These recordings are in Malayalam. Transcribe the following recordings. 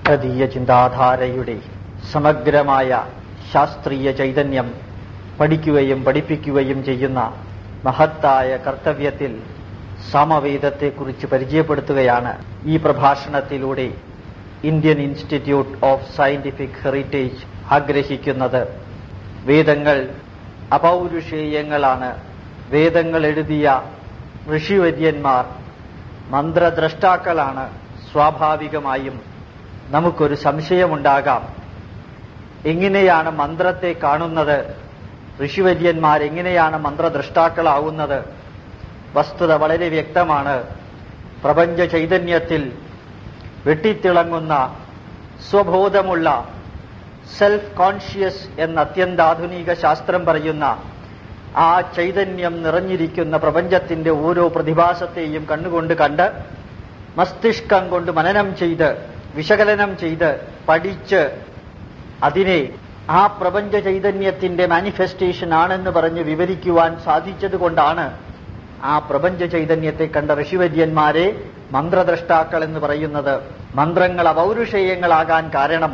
ഭാരതീയ ചിന്താധാരയുടെ സമഗ്രമായ ശാസ്ത്രീയ ചൈതന്യം പഠിക്കുകയും പഠിപ്പിക്കുകയും ചെയ്യുന്ന മഹത്തായ കർത്തവ്യത്തിൽ സാമവേദത്തെക്കുറിച്ച് പരിചയപ്പെടുത്തുകയാണ് ഈ പ്രഭാഷണത്തിലൂടെ Indian institute of scientific heritage ആഗ്രഹിക്കുന്നത് വേദങ്ങൾ അപൗരുഷേയങ്ങളാണ് വേദങ്ങൾ എഴുതിയ ഋഷിവര്യന്മാർ മന്ത്രദ്രഷ്ടാക്കളാണ് സ്വാഭാവികമായും നമുക്കൊരു സംശയമുണ്ടാകാം എങ്ങനെയാണ് മന്ത്രത്തെ കാണുന്നത് ഋഷിവര്യന്മാർ എങ്ങനെയാണ് മന്ത്രദ്രഷ്ടാക്കളാവുന്നത് വസ്തുത വളരെ വ്യക്തമാണ് പ്രപഞ്ച ചൈതന്യത്തിൽ വെട്ടിത്തിളങ്ങുന്ന സ്വബോധമുള്ള സെൽഫ് കോൺഷ്യസ് എന്ന അത്യന്താധുനിക ശാസ്ത്രം പറയുന്ന ആ ചൈതന്യം നിറഞ്ഞിരിക്കുന്ന പ്രപഞ്ചത്തിന്റെ ഓരോ പ്രതിഭാസത്തെയും കണ്ണുകൊണ്ട് കണ്ട് മസ്തിഷ്കം കൊണ്ട് മനനം ചെയ്ത് വിശകലനം ചെയ്ത് പഠിച്ച് അതിനെ ആ പ്രപഞ്ച ചൈതന്യത്തിന്റെ മാനിഫെസ്റ്റേഷൻ ആണെന്ന് പറഞ്ഞ് വിവരിക്കുവാൻ സാധിച്ചതുകൊണ്ടാണ് ആ പ്രപഞ്ച ചൈതന്യത്തെ കണ്ട ഋഷിവര്യന്മാരെ മന്ത്രദ്രഷ്ടാക്കൾ എന്ന് പറയുന്നത് മന്ത്രങ്ങൾ അപൗരുഷേയങ്ങളാകാൻ കാരണം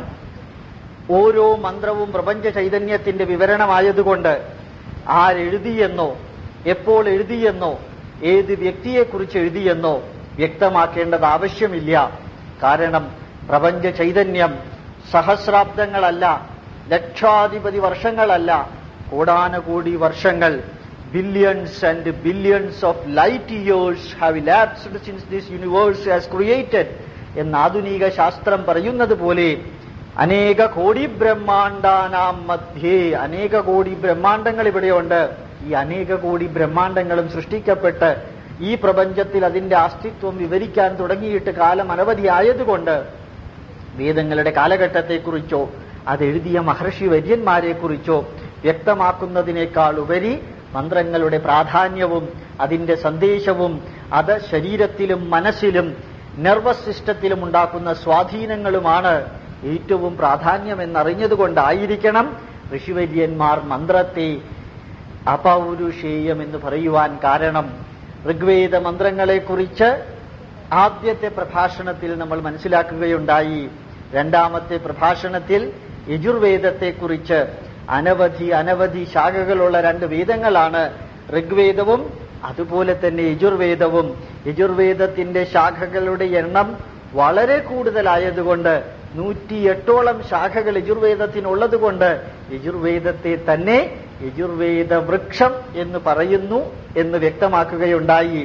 ഓരോ മന്ത്രവും പ്രപഞ്ച ചൈതന്യത്തിന്റെ വിവരണമായതുകൊണ്ട് ആരെഴുതിയെന്നോ എപ്പോൾ എഴുതിയെന്നോ ഏത് വ്യക്തിയെക്കുറിച്ച് എഴുതിയെന്നോ വ്യക്തമാക്കേണ്ടത് ആവശ്യമില്ല കാരണം പ്രപഞ്ച ചൈതന്യം സഹസ്രാബ്ദങ്ങളല്ല ലക്ഷാധിപതി വർഷങ്ങളല്ല കോടാനുകോടി വർഷങ്ങൾ billions and billions of light years have elapsed since this universe has created എന്ന് ആധുനിക ശാസ്ത്രം പറയുന്നത് പോലെ അനേക കോടി ബ്രഹ്മാണ്ടാനാം മധ്യേ അനേക കോടി ബ്രഹ്മാണ്ടങ്ങൾ ഇവിടെയുണ്ട് ഈ അനേക കോടി ബ്രഹ്മാണ്ടങ്ങളും സൃഷ്ടിക്കപ്പെട്ട് ഈ പ്രപഞ്ചത്തിൽ അതിന്റെ അസ്തിത്വം വിവരിക്കാൻ തുടങ്ങിയിട്ട് കാലം അനവധിയായതുകൊണ്ട് വേദങ്ങളുടെ കാലഘട്ടത്തെക്കുറിച്ചോ അതെഴുതിയ മഹർഷി വര്യന്മാരെക്കുറിച്ചോ വ്യക്തമാക്കുന്നതിനേക്കാൾ ഉപരി മന്ത്രങ്ങളുടെ പ്രാധാന്യവും അതിന്റെ സന്ദേശവും അത് ശരീരത്തിലും മനസ്സിലും നെർവസ് സിസ്റ്റത്തിലും ഉണ്ടാക്കുന്ന സ്വാധീനങ്ങളുമാണ് ഏറ്റവും പ്രാധാന്യമെന്നറിഞ്ഞതുകൊണ്ടായിരിക്കണം ഋഷിവര്യന്മാർ മന്ത്രത്തെ അപൗരുഷേയം എന്ന് പറയുവാൻ കാരണം ഋഗ്വേദ മന്ത്രങ്ങളെക്കുറിച്ച് ആദ്യത്തെ പ്രഭാഷണത്തിൽ നമ്മൾ മനസ്സിലാക്കുകയുണ്ടായി രണ്ടാമത്തെ പ്രഭാഷണത്തിൽ യജുർവേദത്തെക്കുറിച്ച് അനവധി അനവധി ശാഖകളുള്ള രണ്ട് വേദങ്ങളാണ് ഋഗ്വേദവും അതുപോലെ തന്നെ യജുർവേദവും യജുർവേദത്തിന്റെ ശാഖകളുടെ എണ്ണം വളരെ കൂടുതലായതുകൊണ്ട് നൂറ്റിയെട്ടോളം ശാഖകൾ യജുർവേദത്തിനുള്ളതുകൊണ്ട് യജുർവേദത്തെ തന്നെ യജുർവേദ വൃക്ഷം എന്ന് പറയുന്നു എന്ന് വ്യക്തമാക്കുകയുണ്ടായി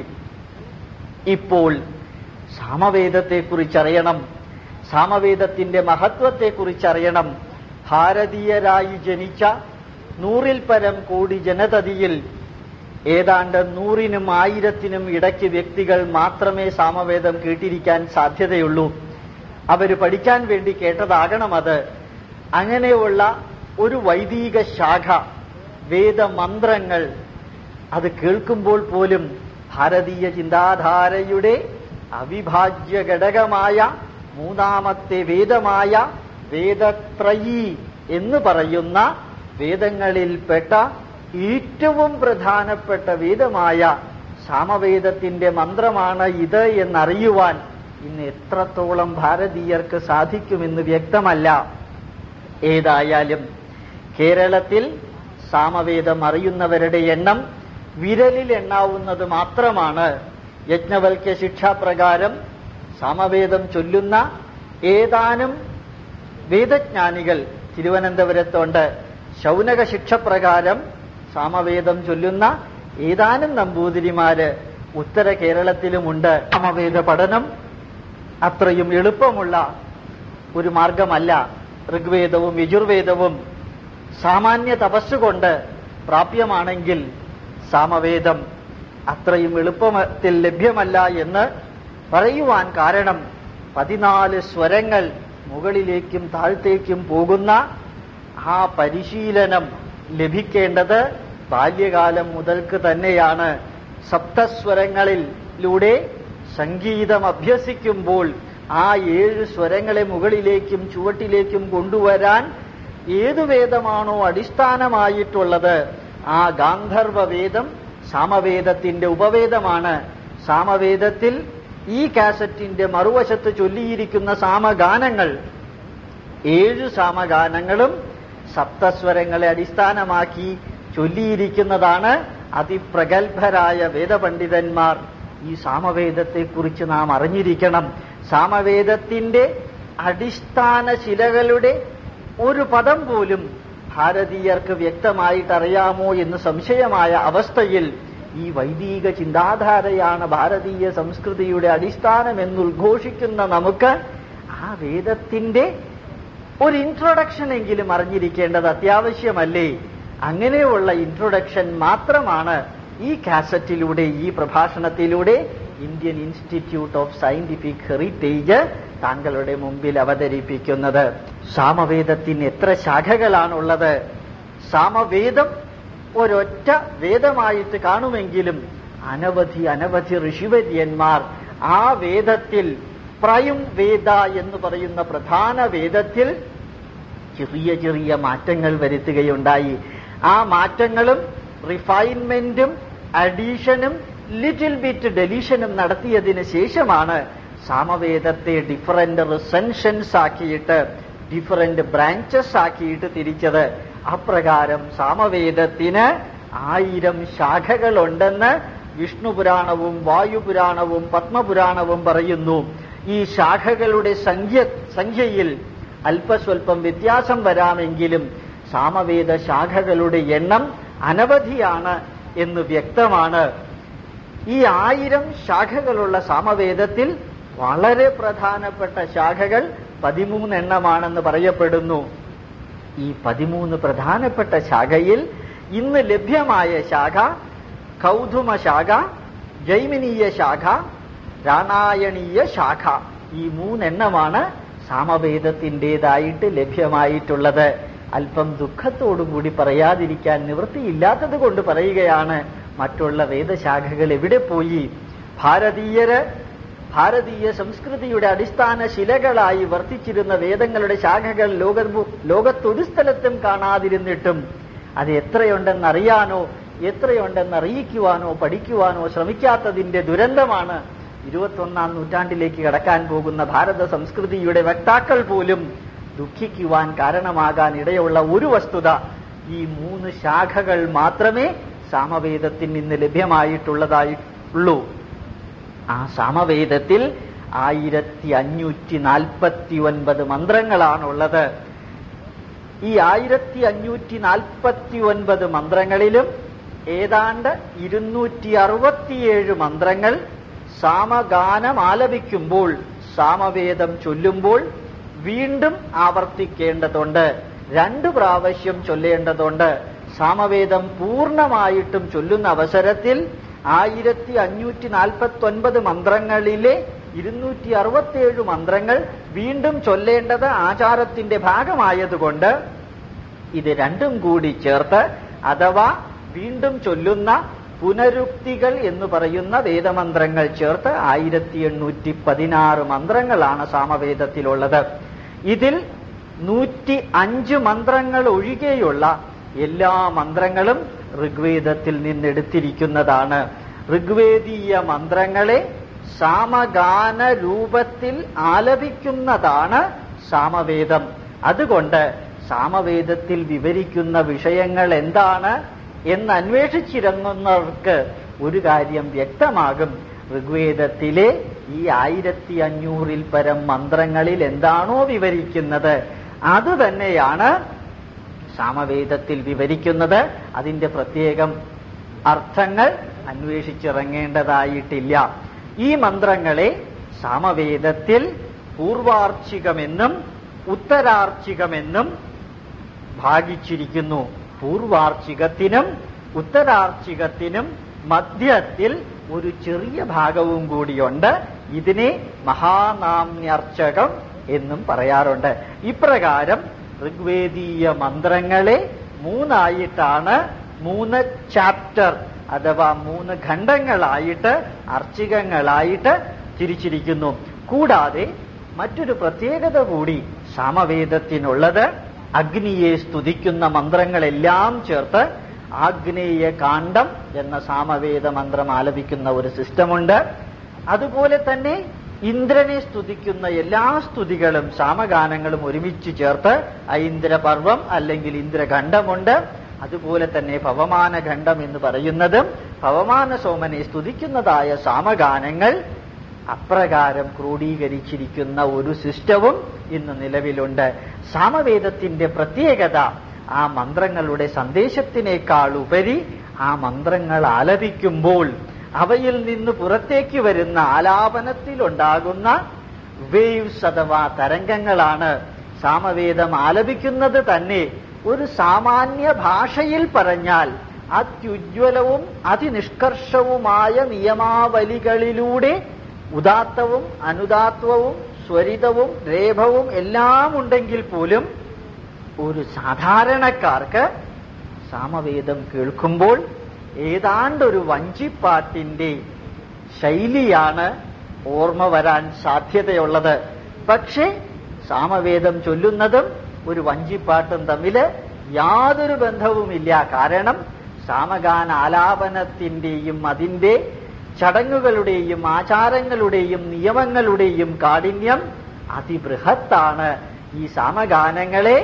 ഇപ്പോൾ സാമവേദത്തെക്കുറിച്ചറിയണം സാമവേദത്തിന്റെ മഹത്വത്തെക്കുറിച്ചറിയണം ഭാരതീയരായി ജനിച്ച നൂറിൽ പരം കോടി ജനതതിയിൽ ഏതാണ്ട് നൂറിനും ആയിരത്തിനും ഇടയ്ക്ക് വ്യക്തികൾ മാത്രമേ സാമവേദം കേട്ടിരിക്കാൻ സാധ്യതയുള്ളൂ അവര് പഠിക്കാൻ വേണ്ടി കേട്ടതാകണം അത് അങ്ങനെയുള്ള ഒരു വൈദിക ശാഖ വേദമന്ത്രങ്ങൾ അത് കേൾക്കുമ്പോൾ പോലും ഭാരതീയ ചിന്താധാരയുടെ അവിഭാജ്യ ഘടകമായ മൂന്നാമത്തെ വേദമായ വേദത്രയീ എന്ന് പറയുന്ന വേദങ്ങളിൽപ്പെട്ട ഏറ്റവും പ്രധാനപ്പെട്ട വേദമായ സാമവേദത്തിന്റെ മന്ത്രമാണ് ഇത് എന്നറിയുവാൻ ഇന്ന് എത്രത്തോളം ഭാരതീയർക്ക് സാധിക്കുമെന്ന് വ്യക്തമല്ല ഏതായാലും കേരളത്തിൽ സാമവേദം അറിയുന്നവരുടെ എണ്ണം വിരലിൽ എണ്ണാവുന്നത് മാത്രമാണ് യജ്ഞവൽക്യ ശിക്ഷാപ്രകാരം സാമവേദം ചൊല്ലുന്ന ഏതാനും വേദജ്ഞാനികൾ തിരുവനന്തപുരത്തുണ്ട് ശൗനക ശിക്ഷപ്രകാരം സാമവേദം ചൊല്ലുന്ന ഏതാനും നമ്പൂതിരിമാര് ഉത്തര കേരളത്തിലുമുണ്ട് സാമവേദ പഠനം അത്രയും എളുപ്പമുള്ള ഒരു മാർഗമല്ല ഋഗ്വേദവും യജുർവേദവും സാമാന്യ തപസ്സുകൊണ്ട് പ്രാപ്യമാണെങ്കിൽ സാമവേദം അത്രയും എളുപ്പത്തിൽ ലഭ്യമല്ല എന്ന് പറയുവാൻ കാരണം പതിനാല് സ്വരങ്ങൾ മുകളിലേക്കും താഴത്തേക്കും പോകുന്ന ആ പരിശീലനം ലഭിക്കേണ്ടത് ബാല്യകാലം മുതൽക്ക് തന്നെയാണ് സപ്തസ്വരങ്ങളിലൂടെ സംഗീതം അഭ്യസിക്കുമ്പോൾ ആ ഏഴ് സ്വരങ്ങളെ മുകളിലേക്കും ചുവട്ടിലേക്കും കൊണ്ടുവരാൻ ഏതു വേദമാണോ അടിസ്ഥാനമായിട്ടുള്ളത് ആ ഗാന്ധർവ വേദം സാമവേദത്തിന്റെ ഉപവേദമാണ് സാമവേദത്തിൽ ഈ കാസറ്റിന്റെ മറുവശത്ത് ചൊല്ലിയിരിക്കുന്ന സാമഗാനങ്ങൾ ഏഴു സാമഗാനങ്ങളും സപ്തസ്വരങ്ങളെ അടിസ്ഥാനമാക്കി ചൊല്ലിയിരിക്കുന്നതാണ് അതിപ്രഗത്ഭരായ വേദപണ്ഡിതന്മാർ ഈ സാമവേദത്തെക്കുറിച്ച് നാം അറിഞ്ഞിരിക്കണം സാമവേദത്തിന്റെ അടിസ്ഥാന ശിലകളുടെ ഒരു പദം പോലും ഭാരതീയർക്ക് വ്യക്തമായിട്ട് അറിയാമോ എന്ന് സംശയമായ അവസ്ഥയിൽ ഈ വൈദിക ചിന്താധാരയാണ് ഭാരതീയ സംസ്കൃതിയുടെ അടിസ്ഥാനം എന്ന് ഉദ്ഘോഷിക്കുന്ന നമുക്ക് ആ വേദത്തിന്റെ ഒരു ഇൻട്രൊഡക്ഷൻ എങ്കിലും അറിഞ്ഞിരിക്കേണ്ടത് അത്യാവശ്യമല്ലേ അങ്ങനെയുള്ള ഇൻട്രൊഡക്ഷൻ മാത്രമാണ് ഈ കാസറ്റിലൂടെ ഈ പ്രഭാഷണത്തിലൂടെ Indian institute of scientific heritage താങ്കളുടെ മുമ്പിൽ അവതരിപ്പിക്കുന്നത് സാമവേദത്തിന് എത്ര ശാഖകളാണുള്ളത് സാമവേദം ഒരൊറ്റ വേദമായിട്ട് കാണുമെങ്കിലും അനവധി അനവധി ഋഷിവര്യന്മാർ ആ വേദത്തിൽ പ്രയും വേദ എന്ന് പറയുന്ന പ്രധാന വേദത്തിൽ ചെറിയ ചെറിയ മാറ്റങ്ങൾ വരുത്തുകയുണ്ടായി ആ മാറ്റങ്ങളും റിഫൈൻമെന്റും അഡീഷനും ലിറ്റിൽ ബിറ്റ് ഡെലീഷനും നടത്തിയതിന് ശേഷമാണ് സാമവേദത്തെ ഡിഫറന്റ് റിസെൻഷൻസ് ആക്കിയിട്ട് ഡിഫറന്റ് ബ്രാഞ്ചസ് ആക്കിയിട്ട് തിരിച്ചത് അപ്രകാരം സാമവേദത്തിന് ആയിരം ശാഖകളുണ്ടെന്ന് വിഷ്ണുപുരാണവും വായുപുരാണവും പത്മപുരാണവും പറയുന്നു ഈ ശാഖകളുടെ സംഖ്യ സംഖ്യയിൽ അല്പസ്വല്പം വ്യത്യാസം വരാമെങ്കിലും സാമവേദ ശാഖകളുടെ എണ്ണം അനവധിയാണ് എന്ന് വ്യക്തമാണ് ഈ ആയിരം ശാഖകളുള്ള സാമവേദത്തിൽ വളരെ പ്രധാനപ്പെട്ട ശാഖകൾ പതിമൂന്നെണ്ണമാണെന്ന് പറയപ്പെടുന്നു ഈ പതിമൂന്ന് പ്രധാനപ്പെട്ട ശാഖയിൽ ഇന്ന് ലഭ്യമായ ശാഖ കൗതുമ ശാഖ ജൈമിനീയ ശാഖ രാണായണീയ ശാഖ ഈ മൂന്നെണ്ണമാണ് സാമവേദത്തിൻ്റെതായിട്ട് ലഭ്യമായിട്ടുള്ളത് അല്പം ദുഃഖത്തോടുകൂടി പറയാതിരിക്കാൻ നിവൃത്തിയില്ലാത്തത് കൊണ്ട് പറയുകയാണ് മറ്റുള്ള വേദശാഖകൾ എവിടെ പോയി ഭാരതീയര് ഭാരതീയ സംസ്കൃതിയുടെ അടിസ്ഥാന ശിലകളായി വർത്തിച്ചിരുന്ന വേദങ്ങളുടെ ശാഖകൾ ലോക ലോകത്തൊരു സ്ഥലത്തും കാണാതിരുന്നിട്ടും അത് എത്രയുണ്ടെന്നറിയാനോ എത്രയുണ്ടെന്ന് അറിയിക്കുവാനോ പഠിക്കുവാനോ ശ്രമിക്കാത്തതിന്റെ ദുരന്തമാണ് ഇരുപത്തൊന്നാം നൂറ്റാണ്ടിലേക്ക് കടക്കാൻ പോകുന്ന ഭാരത സംസ്കൃതിയുടെ വക്താക്കൾ പോലും ദുഃഖിക്കുവാൻ കാരണമാകാൻ ഇടയുള്ള ഒരു വസ്തുത ഈ മൂന്ന് ശാഖകൾ മാത്രമേ സാമവേദത്തിൽ നിന്ന് ലഭ്യമായിട്ടുള്ളതായിട്ടുള്ളൂ ആ സാമവേദത്തിൽ ആയിരത്തി അഞ്ഞൂറ്റി നാൽപ്പത്തി ഒൻപത് മന്ത്രങ്ങളാണുള്ളത് ഈ ആയിരത്തി അഞ്ഞൂറ്റി നാൽപ്പത്തി ഒൻപത് മന്ത്രങ്ങളിലും ഏതാണ്ട് ഇരുന്നൂറ്റി അറുപത്തിയേഴ് മന്ത്രങ്ങൾ സാമഗാനം ആലപിക്കുമ്പോൾ സാമവേദം ചൊല്ലുമ്പോൾ വീണ്ടും ആവർത്തിക്കേണ്ടതുണ്ട് രണ്ട് പ്രാവശ്യം ചൊല്ലേണ്ടതുണ്ട് സാമവേദം പൂർണ്ണമായിട്ടും ചൊല്ലുന്ന അവസരത്തിൽ ആയിരത്തി അഞ്ഞൂറ്റി നാൽപ്പത്തി ഒൻപത് മന്ത്രങ്ങളിലെ ഇരുന്നൂറ്റി അറുപത്തിയേഴ് മന്ത്രങ്ങൾ വീണ്ടും ചൊല്ലേണ്ടത് ആചാരത്തിന്റെ ഭാഗമായതുകൊണ്ട് ഇത് രണ്ടും കൂടി ചേർത്ത് അഥവാ വീണ്ടും ചൊല്ലുന്ന പുനരുക്തികൾ എന്ന് പറയുന്ന വേദമന്ത്രങ്ങൾ ചേർത്ത് ആയിരത്തി എണ്ണൂറ്റി പതിനാറ് മന്ത്രങ്ങളാണ് സാമവേദത്തിലുള്ളത് ഇതിൽ നൂറ്റി അഞ്ച് മന്ത്രങ്ങൾ ഒഴികെയുള്ള എല്ലാ മന്ത്രങ്ങളും ഋഗ്വേദത്തിൽ നിന്നെടുത്തിരിക്കുന്നതാണ് ഋഗ്വേദീയ മന്ത്രങ്ങളെ സാമഗാന രൂപത്തിൽ ആലപിക്കുന്നതാണ് സാമവേദം അതുകൊണ്ട് സാമവേദത്തിൽ വിവരിക്കുന്ന വിഷയങ്ങൾ എന്താണ് എന്ന് അന്വേഷിച്ചിറങ്ങുന്നവർക്ക് ഒരു കാര്യം വ്യക്തമാകും ഋഗ്വേദത്തിലെ ഈ ആയിരത്തി അഞ്ഞൂറിൽ പരം മന്ത്രങ്ങളിൽ എന്താണോ വിവരിക്കുന്നത് അത് തന്നെയാണ് സാമവേദത്തിൽ വിവരിക്കുന്നത് അതിന്റെ പ്രത്യേകം അർത്ഥങ്ങൾ അന്വേഷിച്ചിറങ്ങേണ്ടതായിട്ടില്ല ഈ മന്ത്രങ്ങളെ സാമവേദത്തിൽ പൂർവാർച്ചികമെന്നും ഉത്തരാർച്ചികമെന്നും ഭാഗിച്ചിരിക്കുന്നു പൂർവാർച്ചികത്തിനും ഉത്തരാർച്ചികത്തിനും മധ്യത്തിൽ ഒരു ചെറിയ ഭാഗവും കൂടിയുണ്ട് ഇതിനെ മഹാനാമ്യർച്ചകം എന്നും പറയാറുണ്ട് ഇപ്രകാരം ഋഗ്വേദീയ മന്ത്രങ്ങളെ മൂന്നായിട്ടാണ് മൂന്ന് ചാപ്റ്റർ അഥവാ മൂന്ന് ഖണ്ഡങ്ങളായിട്ട് അർച്ചികങ്ങളായിട്ട് തിരിച്ചിരിക്കുന്നു കൂടാതെ മറ്റൊരു പ്രത്യേകത കൂടി സാമവേദത്തിനുള്ളത് അഗ്നിയെ സ്തുതിക്കുന്ന മന്ത്രങ്ങളെല്ലാം ചേർത്ത് ആഗ്നേയ കാണ്ഡം എന്ന സാമവേദ മന്ത്രം ആലപിക്കുന്ന ഒരു സിസ്റ്റമുണ്ട് അതുപോലെ തന്നെ ഇന്ദ്രനെ സ്തുതിക്കുന്ന എല്ലാ സ്തുതികളും സാമഗാനങ്ങളും ഒരുമിച്ച് ചേർത്ത് ഐന്ദ്രപർവം അല്ലെങ്കിൽ ഇന്ദ്രഖണ്ഡമുണ്ട് അതുപോലെ തന്നെ പവമാന ഖണ്ഡം എന്ന് പറയുന്നതും പവമാന സോമനെ സ്തുതിക്കുന്നതായ സാമഗാനങ്ങൾ അപ്രകാരം ക്രോഡീകരിച്ചിരിക്കുന്ന ഒരു സിസ്റ്റവും ഇന്ന് നിലവിലുണ്ട് സാമവേദത്തിന്റെ പ്രത്യേകത ആ മന്ത്രങ്ങളുടെ സന്ദേശത്തിനേക്കാൾ ഉപരി ആ മന്ത്രങ്ങൾ ആലപിക്കുമ്പോൾ അവയിൽ നിന്ന് പുറത്തേക്ക് വരുന്ന ആലാപനത്തിലുണ്ടാകുന്ന വേവ്സ് അഥവാ തരംഗങ്ങളാണ് സാമവേദം ആലപിക്കുന്നത് തന്നെ ഒരു സാമാന്യ ഭാഷയിൽ പറഞ്ഞാൽ അത്യുജ്വലവും അതിനിഷ്കർഷവുമായ നിയമാവലികളിലൂടെ ഉദാത്തവും അനുദാത്വവും സ്വരിതവും രേഖവും എല്ലാം ഉണ്ടെങ്കിൽ പോലും ഒരു സാധാരണക്കാർക്ക് സാമവേദം കേൾക്കുമ്പോൾ ഏതാണ്ടൊരു വഞ്ചിപ്പാട്ടിന്റെ ശൈലിയാണ് ഓർമ്മ വരാൻ സാധ്യതയുള്ളത് പക്ഷേ സാമവേദം ചൊല്ലുന്നതും ഒരു വഞ്ചിപ്പാട്ടും തമ്മിൽ യാതൊരു ബന്ധവുമില്ല കാരണം സാമഗാന ആലാപനത്തിന്റെയും അതിന്റെ ചടങ്ങുകളുടെയും ആചാരങ്ങളുടെയും നിയമങ്ങളുടെയും കാഠിന്യം അതിബൃഹത്താണ് ഈ സാമഗാനങ്ങളെ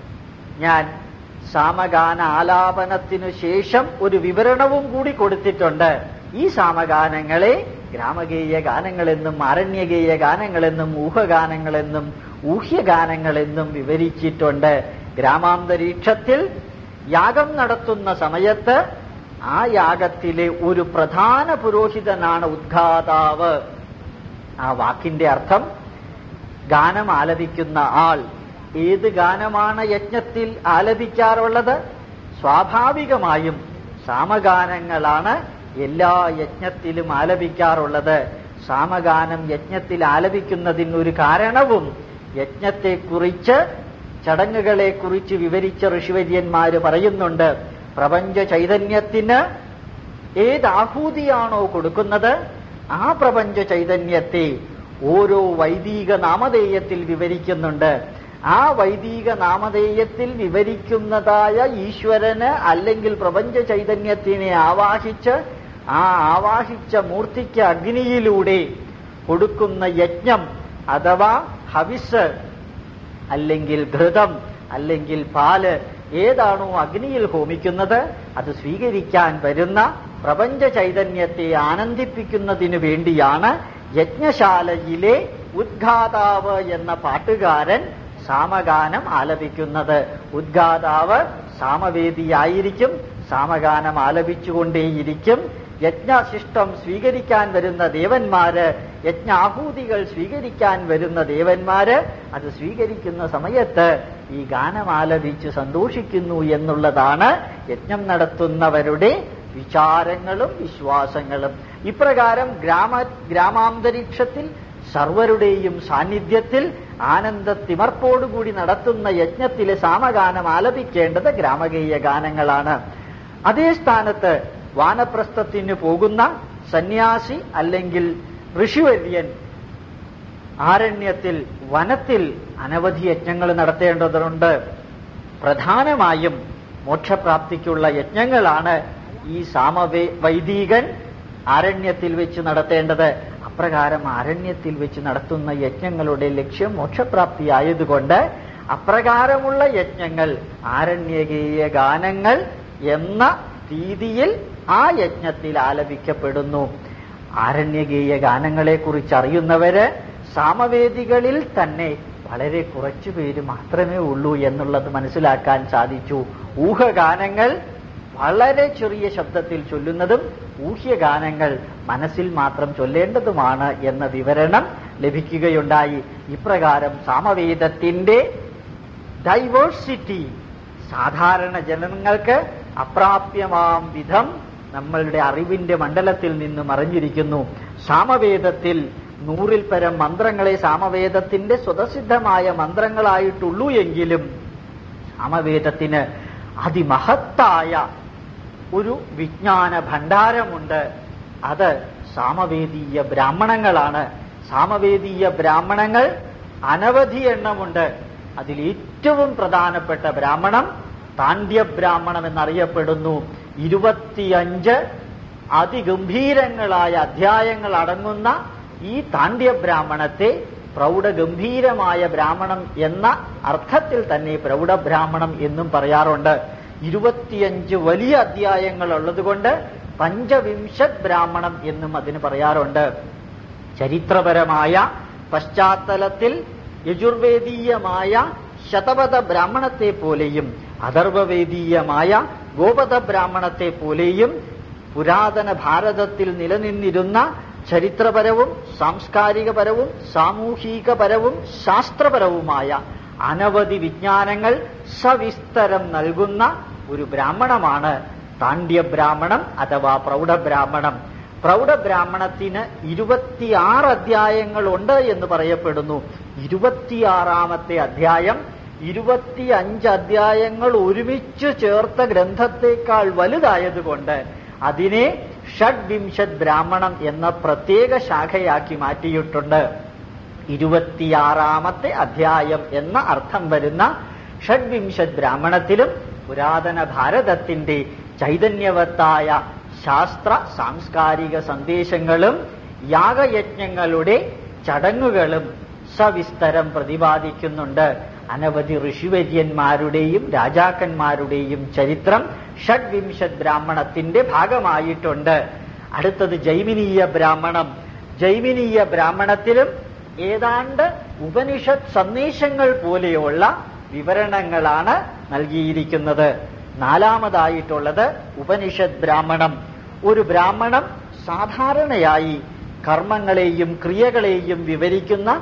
ഞാൻ സാമഗാന ആലാപനത്തിനു ശേഷം ഒരു വിവരണവും കൂടി കൊടുത്തിട്ടുണ്ട് ഈ സാമഗാനങ്ങളെ ഗ്രാമഗേയ ഗാനങ്ങളെന്നും ആരണ്യഗേയ ഗാനങ്ങളെന്നും ഊഹഗാനങ്ങളെന്നും ഊഹ്യഗാനങ്ങളെന്നും വിവരിച്ചിട്ടുണ്ട് ഗ്രാമാന്തരീക്ഷത്തിൽ യാഗം നടത്തുന്ന സമയത്ത് ആ യാഗത്തിലെ ഒരു പ്രധാന പുരോഹിതനാണ് ഉദ്ഘാതാവ് ആ വാക്കിന്റെ അർത്ഥം ഗാനം ആലപിക്കുന്ന ആൾ ഏത് ഗാനമാണ് യജ്ഞത്തിൽ ആലപിക്കാറുള്ളത് സ്വാഭാവികമായും സാമഗാനങ്ങളാണ് എല്ലാ യജ്ഞത്തിലും ആലപിക്കാറുള്ളത് സാമഗാനം യജ്ഞത്തിൽ ആലപിക്കുന്നതിന് ഒരു കാരണവും യജ്ഞത്തെക്കുറിച്ച് ചടങ്ങുകളെക്കുറിച്ച് വിവരിച്ച ഋഷിവര്യന്മാര് പറയുന്നുണ്ട് പ്രപഞ്ച ചൈതന്യത്തിന് ഏത് ആഹൂതിയാണോ കൊടുക്കുന്നത് ആ പ്രപഞ്ച ചൈതന്യത്തെ ഓരോ വൈദിക നാമധേയത്തിൽ വിവരിക്കുന്നുണ്ട് ആ വൈദിക നാമധേയത്തിൽ വിവരിക്കുന്നതായ ഈശ്വരന് അല്ലെങ്കിൽ പ്രപഞ്ച ചൈതന്യത്തിനെ ആവാഹിച്ച് ആ ആവാഹിച്ച മൂർത്തിക്ക് അഗ്നിയിലൂടെ കൊടുക്കുന്ന യജ്ഞം അഥവാ ഹവിസ് അല്ലെങ്കിൽ ഘൃതം അല്ലെങ്കിൽ പാല് ഏതാണോ അഗ്നിയിൽ ഹോമിക്കുന്നത് അത് സ്വീകരിക്കാൻ വരുന്ന പ്രപഞ്ച ചൈതന്യത്തെ ആനന്ദിപ്പിക്കുന്നതിനു വേണ്ടിയാണ് യജ്ഞശാലയിലെ ഉദ്ഘാതാവ് എന്ന പാട്ടുകാരൻ സാമഗാനം ആലപിക്കുന്നത് ഉദ്ഘാതാവ് സാമവേദിയായിരിക്കും സാമഗാനം ആലപിച്ചുകൊണ്ടേയിരിക്കും യജ്ഞശിഷ്ടം സ്വീകരിക്കാൻ വരുന്ന ദേവന്മാര് യജ്ഞാഹൂതികൾ സ്വീകരിക്കാൻ വരുന്ന ദേവന്മാര് അത് സ്വീകരിക്കുന്ന സമയത്ത് ഈ ഗാനം ആലപിച്ച് സന്തോഷിക്കുന്നു എന്നുള്ളതാണ് യജ്ഞം നടത്തുന്നവരുടെ വിചാരങ്ങളും വിശ്വാസങ്ങളും ഇപ്രകാരം ഗ്രാമ ഗ്രാമാന്തരീക്ഷത്തിൽ സർവരുടെയും സാന്നിധ്യത്തിൽ ആനന്ദത്തിമർപ്പോടുകൂടി നടത്തുന്ന യജ്ഞത്തിലെ സാമഗാനം ആലപിക്കേണ്ടത് ഗ്രാമഗേയ ഗാനങ്ങളാണ് അതേ സ്ഥാനത്ത് വാനപ്രസ്ഥത്തിന് പോകുന്ന സന്യാസി അല്ലെങ്കിൽ ഋഷിവര്യൻ ആരണ്യത്തിൽ വനത്തിൽ അനവധി യജ്ഞങ്ങൾ നടത്തേണ്ടതുണ്ട് പ്രധാനമായും മോക്ഷപ്രാപ്തിക്കുള്ള യജ്ഞങ്ങളാണ് ഈ സാമവേ വൈദികൻ ആരണ്യത്തിൽ വെച്ച് നടത്തേണ്ടത് അപ്രകാരം ആരണ്യത്തിൽ വെച്ച് നടത്തുന്ന യജ്ഞങ്ങളുടെ ലക്ഷ്യം മോക്ഷപ്രാപ്തി ആയതുകൊണ്ട് അപ്രകാരമുള്ള യജ്ഞങ്ങൾ ആരണ്യകീയ ഗാനങ്ങൾ എന്ന രീതിയിൽ ആ യജ്ഞത്തിൽ ആലപിക്കപ്പെടുന്നു ആരണ്യകീയ ഗാനങ്ങളെ കുറിച്ച് അറിയുന്നവര് സാമവേദികളിൽ തന്നെ വളരെ കുറച്ചു പേര് മാത്രമേ ഉള്ളൂ എന്നുള്ളത് മനസ്സിലാക്കാൻ സാധിച്ചു ഊഹഗാനങ്ങൾ വളരെ ചെറിയ ശബ്ദത്തിൽ ചൊല്ലുന്നതും ഊഹ്യഗാനങ്ങൾ മനസ്സിൽ മാത്രം ചൊല്ലേണ്ടതുമാണ് എന്ന വിവരണം ലഭിക്കുകയുണ്ടായി ഇപ്രകാരം സാമവേദത്തിന്റെ ഡൈവേഴ്സിറ്റി സാധാരണ ജനങ്ങൾക്ക് അപ്രാപ്യമാം വിധം നമ്മളുടെ അറിവിന്റെ മണ്ഡലത്തിൽ നിന്ന് മറിഞ്ഞിരിക്കുന്നു സാമവേദത്തിൽ നൂറിൽ പരം മന്ത്രങ്ങളെ സാമവേദത്തിന്റെ സ്വതസിദ്ധമായ മന്ത്രങ്ങളായിട്ടുള്ളൂ എങ്കിലും സാമവേദത്തിന് അതിമഹത്തായ ഒരു വിജ്ഞാന ഭണ്ഡാരമുണ്ട് അത് സാമവേദീയ ബ്രാഹ്മണങ്ങളാണ് സാമവേദീയ ബ്രാഹ്മണങ്ങൾ അനവധി എണ്ണമുണ്ട് അതിൽ ഏറ്റവും പ്രധാനപ്പെട്ട ബ്രാഹ്മണം താണ്ഡ്യബ്രാഹ്മണം എന്നറിയപ്പെടുന്നു ഇരുപത്തിയഞ്ച് അതിഗംഭീരങ്ങളായ അധ്യായങ്ങൾ അടങ്ങുന്ന ഈ താണ്ഡ്യ ബ്രാഹ്മണത്തെ പ്രൗഢഗംഭീരമായ ബ്രാഹ്മണം എന്ന അർത്ഥത്തിൽ തന്നെ പ്രൗഢബ്രാഹ്മണം എന്നും പറയാറുണ്ട് ഇരുപത്തിയഞ്ച് വലിയ അധ്യായങ്ങൾ ഉള്ളതുകൊണ്ട് പഞ്ചവിംശത് ബ്രാഹ്മണം എന്നും അതിന് പറയാറുണ്ട് ചരിത്രപരമായ പശ്ചാത്തലത്തിൽ യജുർവേദീയമായ ശതപഥ ബ്രാഹ്മണത്തെ പോലെയും അഥർവവേദീയമായ ഗോപത ബ്രാഹ്മണത്തെ പോലെയും പുരാതന ഭാരതത്തിൽ നിലനിന്നിരുന്ന ചരിത്രപരവും സാംസ്കാരികപരവും സാമൂഹികപരവും ശാസ്ത്രപരവുമായ അനവധി വിജ്ഞാനങ്ങൾ സവിസ്തരം നൽകുന്ന ഒരു ബ്രാഹ്മണമാണ് താണ്ഡ്യബ്രാഹ്മണം അഥവാ പ്രൗഢബ്രാഹ്മണം പ്രൗഢബ്രാഹ്മണത്തിന് ഇരുപത്തിയാറ് അധ്യായങ്ങളുണ്ട് എന്ന് പറയപ്പെടുന്നു ഇരുപത്തിയാറാമത്തെ അധ്യായം ഇരുപത്തിയഞ്ച് അധ്യായങ്ങൾ ഒരുമിച്ച് ചേർത്ത ഗ്രന്ഥത്തെക്കാൾ വലുതായതുകൊണ്ട് അതിനെ ഷഡ്വിംശത് ബ്രാഹ്മണം എന്ന പ്രത്യേക ശാഖയാക്കി മാറ്റിയിട്ടുണ്ട് ഇരുപത്തിയാറാമത്തെ അധ്യായം എന്ന അർത്ഥം വരുന്ന ഷഡ്വിംശത് ബ്രാഹ്മണത്തിലും പുരാതന ഭാരതത്തിന്റെ ചൈതന്യവത്തായ ശാസ്ത്ര സാംസ്കാരിക സന്ദേശങ്ങളും യാഗയജ്ഞങ്ങളുടെ ചടങ്ങുകളും സവിസ്തരം പ്രതിപാദിക്കുന്നുണ്ട് അനവധി ഋഷിവര്യന്മാരുടെയും രാജാക്കന്മാരുടെയും ചരിത്രം ഷഡ്വിംശത് ബ്രാഹ്മണത്തിന്റെ ഭാഗമായിട്ടുണ്ട് അടുത്തത് ജൈമിനീയ ബ്രാഹ്മണം ജൈമിനീയ ബ്രാഹ്മണത്തിലും ഏതാണ്ട് ഉപനിഷത്ത് സന്ദേശങ്ങൾ പോലെയുള്ള വിവരണങ്ങളാണ് നൽകിയിരിക്കുന്നത് നാലാമതായിട്ടുള്ളത് ഉപനിഷത് ബ്രാഹ്മണം ഒരു ബ്രാഹ്മണം സാധാരണയായി കർമ്മങ്ങളെയും ക്രിയകളെയും വിവരിക്കുന്ന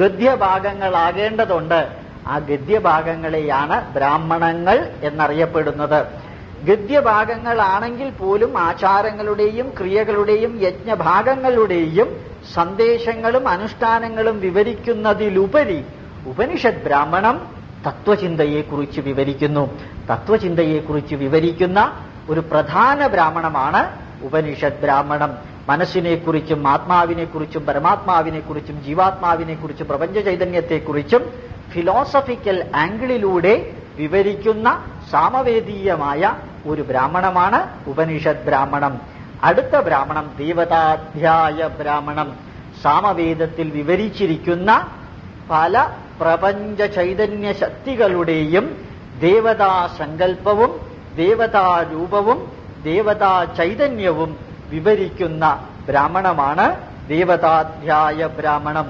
ഗദ്യഭാഗങ്ങളാകേണ്ടതുണ്ട് ആ ഗദ്യഭാഗങ്ങളെയാണ് ബ്രാഹ്മണങ്ങൾ എന്നറിയപ്പെടുന്നത് ഗദ്യഭാഗങ്ങളാണെങ്കിൽ പോലും ആചാരങ്ങളുടെയും ക്രിയകളുടെയും യജ്ഞഭാഗങ്ങളുടെയും സന്ദേശങ്ങളും അനുഷ്ഠാനങ്ങളും വിവരിക്കുന്നതിലുപരി ഉപനിഷത് ബ്രാഹ്മണം തത്വചിന്തയെക്കുറിച്ച് വിവരിക്കുന്നു തത്വചിന്തയെക്കുറിച്ച് വിവരിക്കുന്ന ഒരു പ്രധാന ബ്രാഹ്മണമാണ് ഉപനിഷത് ബ്രാഹ്മണം മനസ്സിനെക്കുറിച്ചും ആത്മാവിനെക്കുറിച്ചും പരമാത്മാവിനെക്കുറിച്ചും ജീവാത്മാവിനെക്കുറിച്ചും പ്രപഞ്ച ചൈതന്യത്തെക്കുറിച്ചും ഫിലോസഫിക്കൽ ആംഗിളിലൂടെ വിവരിക്കുന്ന സാമവേദീയമായ ഒരു ബ്രാഹ്മണമാണ് ഉപനിഷത് ബ്രാഹ്മണം അടുത്ത ബ്രാഹ്മണം ദേവതാധ്യായ ബ്രാഹ്മണം സാമവേദത്തിൽ വിവരിച്ചിരിക്കുന്ന പല പ്രപഞ്ച ചൈതന്യ ശക്തികളുടെയും ദേവതാ സങ്കല്പവും ദേവതാരൂപവും ദേവതാ ചൈതന്യവും വിവരിക്കുന്ന ബ്രാഹ്മണമാണ് ദേവതാധ്യായ ബ്രാഹ്മണം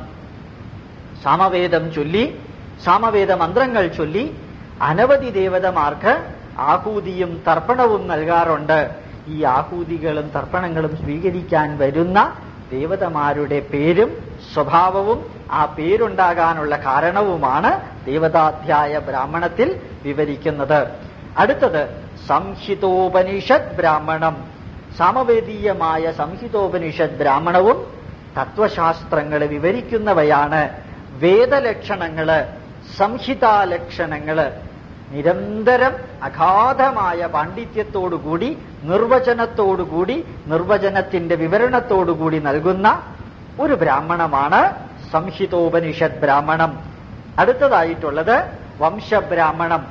സാമവേദം ചൊല്ലി സാമവേദ മന്ത്രങ്ങൾ ചൊല്ലി അനവധി ദേവതമാർക്ക് ആഹൂതിയും തർപ്പണവും നൽകാറുണ്ട് ഈ ആഹൂതികളും തർപ്പണങ്ങളും സ്വീകരിക്കാൻ വരുന്ന ദേവതമാരുടെ പേരും സ്വഭാവവും ആ പേരുണ്ടാകാനുള്ള കാരണവുമാണ് ദേവതാധ്യായ ബ്രാഹ്മണത്തിൽ വിവരിക്കുന്നത് അടുത്തത് സംഹിതോപനിഷത് ബ്രാഹ്മണം സാമവേദീയമായ സംഹിതോപനിഷത് ബ്രാഹ്മണവും തത്വശാസ്ത്രങ്ങളെ വിവരിക്കുന്നവയാണ് വേദലക്ഷണങ്ങള് സംഹിതാലക്ഷണങ്ങള് നിരന്തരം അഗാധമായ പാണ്ഡിത്യത്തോടുകൂടി നിർവചനത്തോടുകൂടി നിർവചനത്തിന്റെ വിവരണത്തോടുകൂടി നൽകുന്ന ഒരു ബ്രാഹ്മണമാണ് സംഹിതോപനിഷത് ബ്രാഹ്മണം അടുത്തതായിട്ടുള്ളത് വംശബ്രാഹ്മണം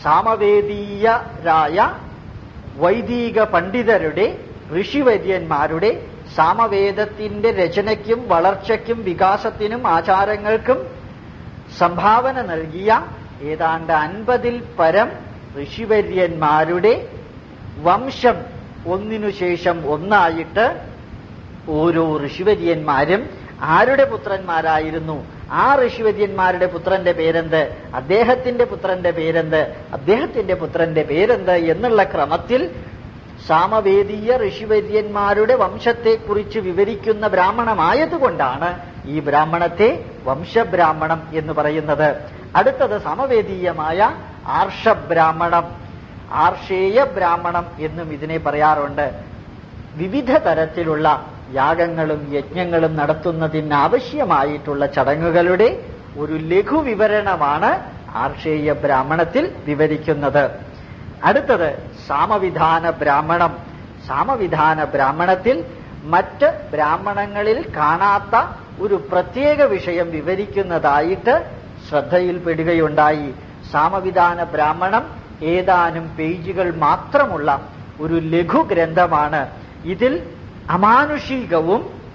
സാമവേദീയരായ വൈദിക പണ്ഡിതരുടെ ഋഷിവര്യന്മാരുടെ സാമവേദത്തിന്റെ രചനയ്ക്കും വളർച്ചയ്ക്കും വികാസത്തിനും ആചാരങ്ങൾക്കും സംഭാവന നൽകിയ ഏതാണ്ട് അൻപതിൽ പരം ഋഷിവര്യന്മാരുടെ വംശം ഒന്നിനു ശേഷം ഒന്നായിട്ട് ഓരോ ഋഷിവര്യന്മാരും ആരുടെ പുത്രന്മാരായിരുന്നു ആ ഋഷിവര്യന്മാരുടെ പുത്രന്റെ പേരെന്ത് അദ്ദേഹത്തിന്റെ പുത്രന്റെ പേരെന്ത് അദ്ദേഹത്തിന്റെ പുത്രന്റെ പേരെന്ത് എന്നുള്ള ക്രമത്തിൽ സാമവേദീയ ഋഷിവര്യന്മാരുടെ വംശത്തെക്കുറിച്ച് വിവരിക്കുന്ന ബ്രാഹ്മണമായതുകൊണ്ടാണ് ഈ ബ്രാഹ്മണത്തെ വംശബ്രാഹ്മണം എന്ന് പറയുന്നത് അടുത്തത് സമവേദീയമായ ആർഷബ്രാഹ്മണം ആർഷേയ ബ്രാഹ്മണം എന്നും ഇതിനെ പറയാറുണ്ട് വിവിധ തരത്തിലുള്ള യാഗങ്ങളും യജ്ഞങ്ങളും നടത്തുന്നതിന് ആവശ്യമായിട്ടുള്ള ചടങ്ങുകളുടെ ഒരു ലഘു വിവരണമാണ് ആർഷേയ ബ്രാഹ്മണത്തിൽ വിവരിക്കുന്നത് അടുത്തത് സാമവിധാന ബ്രാഹ്മണം സാമവിധാന ബ്രാഹ്മണത്തിൽ മറ്റ് ബ്രാഹ്മണങ്ങളിൽ കാണാത്ത ഒരു പ്രത്യേക വിഷയം വിവരിക്കുന്നതായിട്ട് ശ്രദ്ധയിൽപ്പെടുകയുണ്ടായി സാമവിധാന ബ്രാഹ്മണം ഏതാനും പേജുകൾ മാത്രമുള്ള ഒരു ലഘു ഗ്രന്ഥമാണ് ഇതിൽ അമാനുഷികവും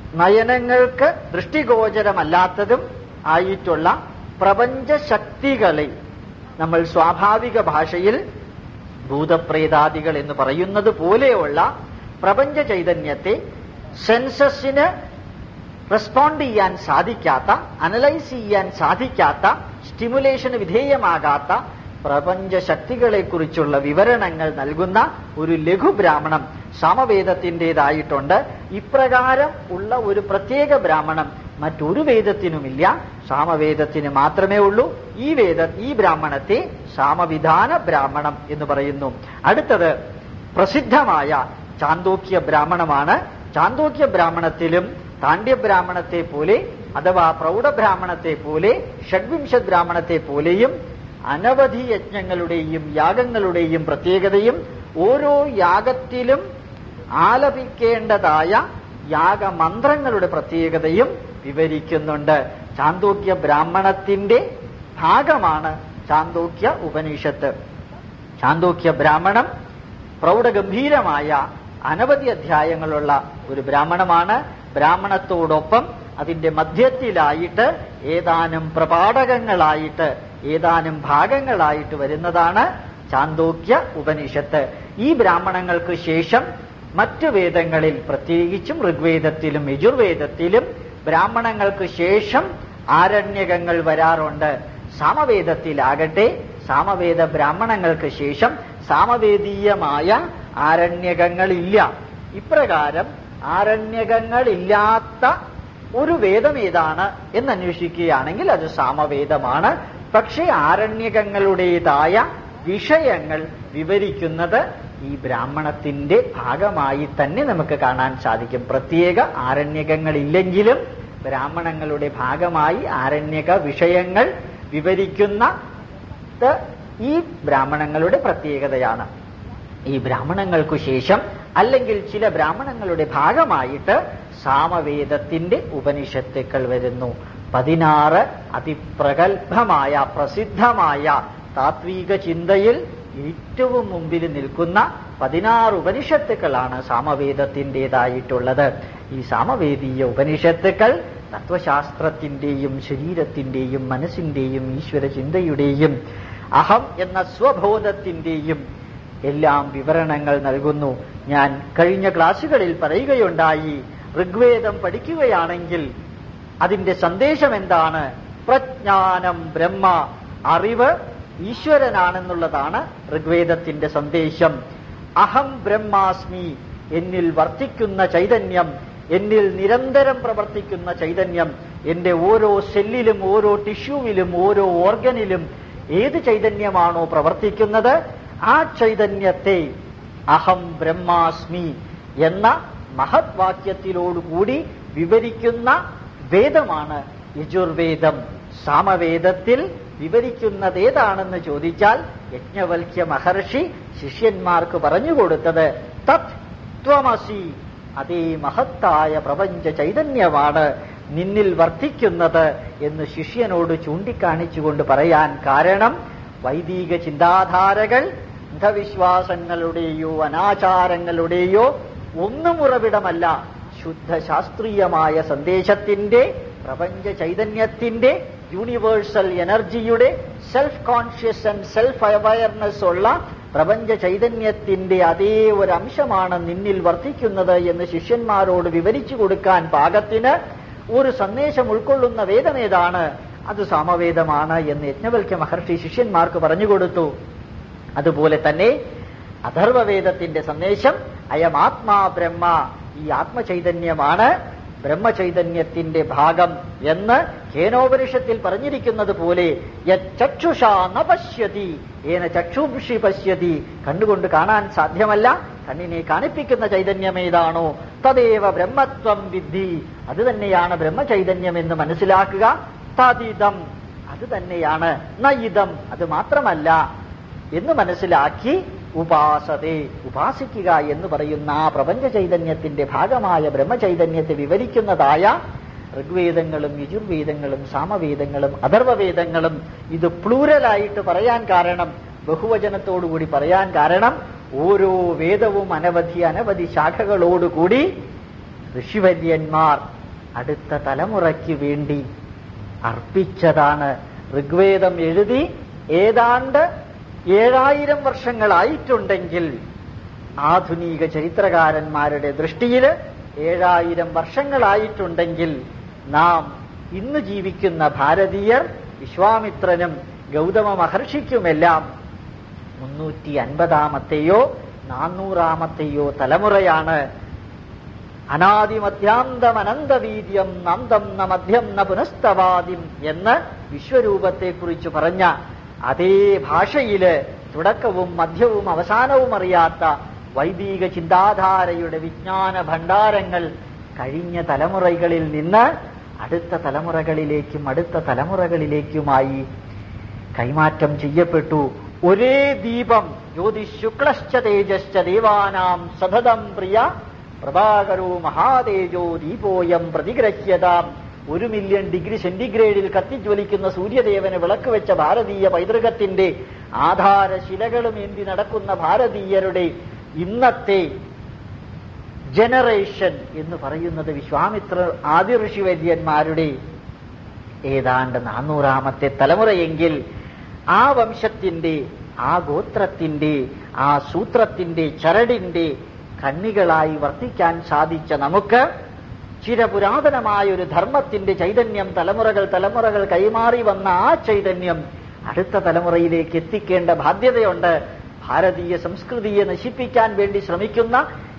നയനങ്ങൾക്ക് ദൃഷ്ടിഗോചരമല്ലാത്തതും ആയിട്ടുള്ള പ്രപഞ്ച ശക്തികളെ നമ്മൾ സ്വാഭാവിക ഭാഷയിൽ ഭൂതപ്രേതാദികൾ എന്ന് പറയുന്നത് പോലെയുള്ള പ്രപഞ്ച ചൈതന്യത്തെ സെൻസസിന് റെസ്പോണ്ട് ചെയ്യാൻ സാധിക്കാത്ത അനലൈസ് ചെയ്യാൻ സാധിക്കാത്ത സ്റ്റിമുലേഷന് വിധേയമാകാത്ത പ്രപഞ്ച ശക്തികളെക്കുറിച്ചുള്ള വിവരണങ്ങൾ നൽകുന്ന ഒരു ലഘുബ്രാഹ്മണം സമവേദത്തിൻ്റെതായിട്ടുണ്ട് ഇപ്രകാരം ഉള്ള ഒരു പ്രത്യേക ബ്രാഹ്മണം മറ്റൊരു വേദത്തിനുമില്ല സാമവേദത്തിന് മാത്രമേ ഉള്ളൂ ഈ വേദ ഈ ബ്രാഹ്മണത്തെ സാമവിധാന ബ്രാഹ്മണം എന്ന് പറയുന്നു അടുത്തത് പ്രസിദ്ധമായ ചാന്തോക്യ ബ്രാഹ്മണമാണ് ചാന്തോക്യ ബ്രാഹ്മണത്തിലും താണ്ഡ്യ ബ്രാഹ്മണത്തെ പോലെ അഥവാ പ്രൗഢബ്രാഹ്മണത്തെ പോലെ ഷഡ്വിംശ ബ്രാഹ്മണത്തെ പോലെയും അനവധി യജ്ഞങ്ങളുടെയും യാഗങ്ങളുടെയും പ്രത്യേകതയും ഓരോ യാഗത്തിലും ആലപിക്കേണ്ടതായ യാഗമന്ത്രങ്ങളുടെ പ്രത്യേകതയും വിവരിക്കുന്നുണ്ട് ചാന്തോക്യ ബ്രാഹ്മണത്തിന്റെ ഭാഗമാണ് ചാന്തോക്യ ഉപനിഷത്ത് ചാന്തോക്യ ബ്രാഹ്മണം പ്രൗഢഗംഭീരമായ അനവധി അധ്യായങ്ങളുള്ള ഒരു ബ്രാഹ്മണമാണ് ബ്രാഹ്മണത്തോടൊപ്പം അതിന്റെ മധ്യത്തിലായിട്ട് ഏതാനും പ്രപാഠകങ്ങളായിട്ട് ഏതാനും ഭാഗങ്ങളായിട്ട് വരുന്നതാണ് ചാന്തോക്യ ഉപനിഷത്ത് ഈ ബ്രാഹ്മണങ്ങൾക്ക് ശേഷം മറ്റു വേദങ്ങളിൽ പ്രത്യേകിച്ചും ഋഗ്വേദത്തിലും യജുർവേദത്തിലും ബ്രാഹ്മണങ്ങൾക്ക് ശേഷം ആരണ്യകങ്ങൾ വരാറുണ്ട് സാമവേദത്തിലാകട്ടെ സാമവേദ ബ്രാഹ്മണങ്ങൾക്ക് ശേഷം സാമവേദീയമായ ആരണ്യകങ്ങളില്ല ഇപ്രകാരം ആരണ്യകങ്ങളില്ലാത്ത ഒരു വേദം ഏതാണ് എന്ന് അന്വേഷിക്കുകയാണെങ്കിൽ അത് സാമവേദമാണ് പക്ഷേ ആരണ്യകങ്ങളുടേതായ വിഷയങ്ങൾ വിവരിക്കുന്നത് ഈ ബ്രാഹ്മണത്തിന്റെ ഭാഗമായി തന്നെ നമുക്ക് കാണാൻ സാധിക്കും പ്രത്യേക ആരണ്യകങ്ങളില്ലെങ്കിലും ബ്രാഹ്മണങ്ങളുടെ ഭാഗമായി ആരണ്യക വിഷയങ്ങൾ വിവരിക്കുന്ന ഈ ബ്രാഹ്മണങ്ങളുടെ പ്രത്യേകതയാണ് ഈ ബ്രാഹ്മണങ്ങൾക്കു ശേഷം അല്ലെങ്കിൽ ചില ബ്രാഹ്മണങ്ങളുടെ ഭാഗമായിട്ട് സാമവേദത്തിന്റെ ഉപനിഷത്തുക്കൾ വരുന്നു പതിനാറ് അതിപ്രഗത്ഭമായ പ്രസിദ്ധമായ താത്വിക ചിന്തയിൽ ഏറ്റവും മുമ്പിൽ നിൽക്കുന്ന പതിനാറ് ഉപനിഷത്തുക്കളാണ് സാമവേദത്തിൻ്റെതായിട്ടുള്ളത് ഈ സാമവേദീയ ഉപനിഷത്തുക്കൾ തത്വശാസ്ത്രത്തിന്റെയും ശരീരത്തിന്റെയും മനസ്സിന്റെയും ഈശ്വര ചിന്തയുടെയും അഹം എന്ന സ്വബോധത്തിന്റെയും എല്ലാം വിവരണങ്ങൾ നൽകുന്നു ഞാൻ കഴിഞ്ഞ ക്ലാസ്സുകളിൽ പറയുകയുണ്ടായി ഋഗ്വേദം പഠിക്കുകയാണെങ്കിൽ അതിന്റെ സന്ദേശം എന്താണ് പ്രജ്ഞാനം ബ്രഹ്മ അറിവ് ഈശ്വരനാണെന്നുള്ളതാണ് ഋഗ്വേദത്തിന്റെ സന്ദേശം അഹം ബ്രഹ്മാസ്മി എന്നിൽ വർത്തിക്കുന്ന ചൈതന്യം എന്നിൽ നിരന്തരം പ്രവർത്തിക്കുന്ന ചൈതന്യം എന്റെ ഓരോ സെല്ലിലും ഓരോ ടിഷ്യൂവിലും ഓരോ ഓർഗനിലും ഏത് ചൈതന്യമാണോ പ്രവർത്തിക്കുന്നത് ആ ചൈതന്യത്തെ അഹം ബ്രഹ്മാസ്മി എന്ന മഹത് വാക്യത്തിലോടുകൂടി വിവരിക്കുന്ന വേദമാണ് യജുർവേദം സാമവേദത്തിൽ വിവരിക്കുന്നത് ഏതാണെന്ന് ചോദിച്ചാൽ യജ്ഞവൽക്യ മഹർഷി ശിഷ്യന്മാർക്ക് പറഞ്ഞുകൊടുത്തത് തത് ത്വമസി അതേ മഹത്തായ പ്രപഞ്ച ചൈതന്യമാണ് നിന്നിൽ വർത്തിക്കുന്നത് എന്ന് ശിഷ്യനോട് ചൂണ്ടിക്കാണിച്ചുകൊണ്ട് പറയാൻ കാരണം വൈദിക ചിന്താധാരകൾ അന്ധവിശ്വാസങ്ങളുടെയോ അനാചാരങ്ങളുടെയോ ഒന്നും ഉറവിടമല്ല ശുദ്ധ ശാസ്ത്രീയമായ സന്ദേശത്തിന്റെ പ്രപഞ്ച ചൈതന്യത്തിന്റെ യൂണിവേഴ്സൽ എനർജിയുടെ self conscious and self awareness ഉള്ള പ്രപഞ്ച ചൈതന്യത്തിന്റെ അതേ ഒരു അംശമാണ് നിന്നിൽ വർദ്ധിക്കുന്നത് എന്ന് ശിഷ്യന്മാരോട് വിവരിച്ചു കൊടുക്കാൻ പാകത്തിന് ഒരു സന്ദേശം ഉൾക്കൊള്ളുന്ന വേദമേതാണ് അത് സാമവേദമാണ് എന്ന് യജ്ഞവൽക്യ മഹർഷി ശിഷ്യന്മാർക്ക് പറഞ്ഞുകൊടുത്തു അതുപോലെ തന്നെ അഥർവവേദത്തിന്റെ സന്ദേശം അയമാത്മാ ബ്രഹ്മ ഈ ആത്മചൈതന്യമാണ് ബ്രഹ്മചൈതന്യത്തിന്റെ ഭാഗം എന്ന് കേനോപനിഷത്തിൽ പറഞ്ഞിരിക്കുന്നത് പോലെ ചക്ഷുഷാ ന പശ്യതി ഏന ചക്ഷുഷി പശ്യതി കണ്ണുകൊണ്ട് കാണാൻ സാധ്യമല്ല കണ്ണിനെ കാണിപ്പിക്കുന്ന ചൈതന്യം ഏതാണോ തദേവ ബ്രഹ്മത്വം വിദ്ധി അത് തന്നെയാണ് ബ്രഹ്മചൈതന്യം എന്ന് മനസ്സിലാക്കുക തതിതം അത് തന്നെയാണ് നയിതം അത് മാത്രമല്ല എന്ന് മനസ്സിലാക്കി ഉപാസതേ ഉപാസിക്കുക എന്ന് പറയുന്ന ആ പ്രപഞ്ച ചൈതന്യത്തിന്റെ ഭാഗമായ ബ്രഹ്മചൈതന്യത്തെ വിവരിക്കുന്നതായ ഋഗ്വേദങ്ങളും യജുർവേദങ്ങളും സാമവേദങ്ങളും അഥർവവേദങ്ങളും ഇത് പ്ലൂരലായിട്ട് പറയാൻ കാരണം ബഹുവചനത്തോടുകൂടി പറയാൻ കാരണം ഓരോ വേദവും അനവധി അനവധി ശാഖകളോടുകൂടി ഋഷിവര്യന്മാർ അടുത്ത തലമുറയ്ക്ക് വേണ്ടി അർപ്പിച്ചതാണ് ഋഗ്വേദം എഴുതി ഏതാണ്ട് ഏഴായിരം വർഷങ്ങളായിട്ടുണ്ടെങ്കിൽ ആധുനിക ചരിത്രകാരന്മാരുടെ ദൃഷ്ടിയിൽ ഏഴായിരം വർഷങ്ങളായിട്ടുണ്ടെങ്കിൽ നാം ഇന്ന് ജീവിക്കുന്ന ഭാരതീയർ വിശ്വാമിത്രനും ഗൗതമ മഹർഷിക്കുമെല്ലാം മുന്നൂറ്റി അൻപതാമത്തെയോ നാന്നൂറാമത്തെയോ തലമുറയാണ് അനാദിമധ്യാന്തമനന്തവീര്യം നന്ദം ന മധ്യം ന പുനസ്തവാദിം എന്ന് വിശ്വരൂപത്തെക്കുറിച്ച് പറഞ്ഞ അതേ ഭാഷയില് തുടക്കവും മധ്യവും അവസാനവും അറിയാത്ത വൈദിക ചിന്താധാരയുടെ വിജ്ഞാന ഭണ്ഡാരങ്ങൾ കഴിഞ്ഞ തലമുറകളിൽ നിന്ന് അടുത്ത തലമുറകളിലേക്കും അടുത്ത തലമുറകളിലേക്കുമായി കൈമാറ്റം ചെയ്യപ്പെട്ടു ഒരേ ദീപം ജ്യോതിശുക്ലശ്ച തേജശ്ച ദേവാനാം സതതം പ്രിയ പ്രഭാകരോ മഹാതേജോ ദീപോയം പ്രതിഗ്രഹ്യതാം ഒരു മില്യൺ ഡിഗ്രി സെന്റിഗ്രേഡിൽ കത്തിജ്വലിക്കുന്ന സൂര്യദേവന് വിളക്ക് വെച്ച ഭാരതീയ പൈതൃകത്തിന്റെ ആധാരശിലകളും എന്തി നടക്കുന്ന ഭാരതീയരുടെ ഇന്നത്തെ ജനറേഷൻ എന്ന് പറയുന്നത് വിശ്വാമിത്ര ആദി ഋഷിവര്യന്മാരുടെ ഏതാണ്ട് നാനൂറാമത്തെ തലമുറയെങ്കിൽ ആ വംശത്തിന്റെ ആ ഗോത്രത്തിന്റെ ആ സൂത്രത്തിന്റെ ചരടിന്റെ കണ്ണികളായി വർത്തിക്കാൻ സാധിച്ച നമുക്ക് ചിരപുരാതനമായ ഒരു ധർമ്മത്തിന്റെ ചൈതന്യം തലമുറകൾ തലമുറകൾ കൈമാറി വന്ന ആ ചൈതന്യം അടുത്ത തലമുറയിലേക്ക് എത്തിക്കേണ്ട ബാധ്യതയുണ്ട് ഭാരതീയ സംസ്കൃതിയെ നശിപ്പിക്കാൻ വേണ്ടി ശ്രമിക്കുന്ന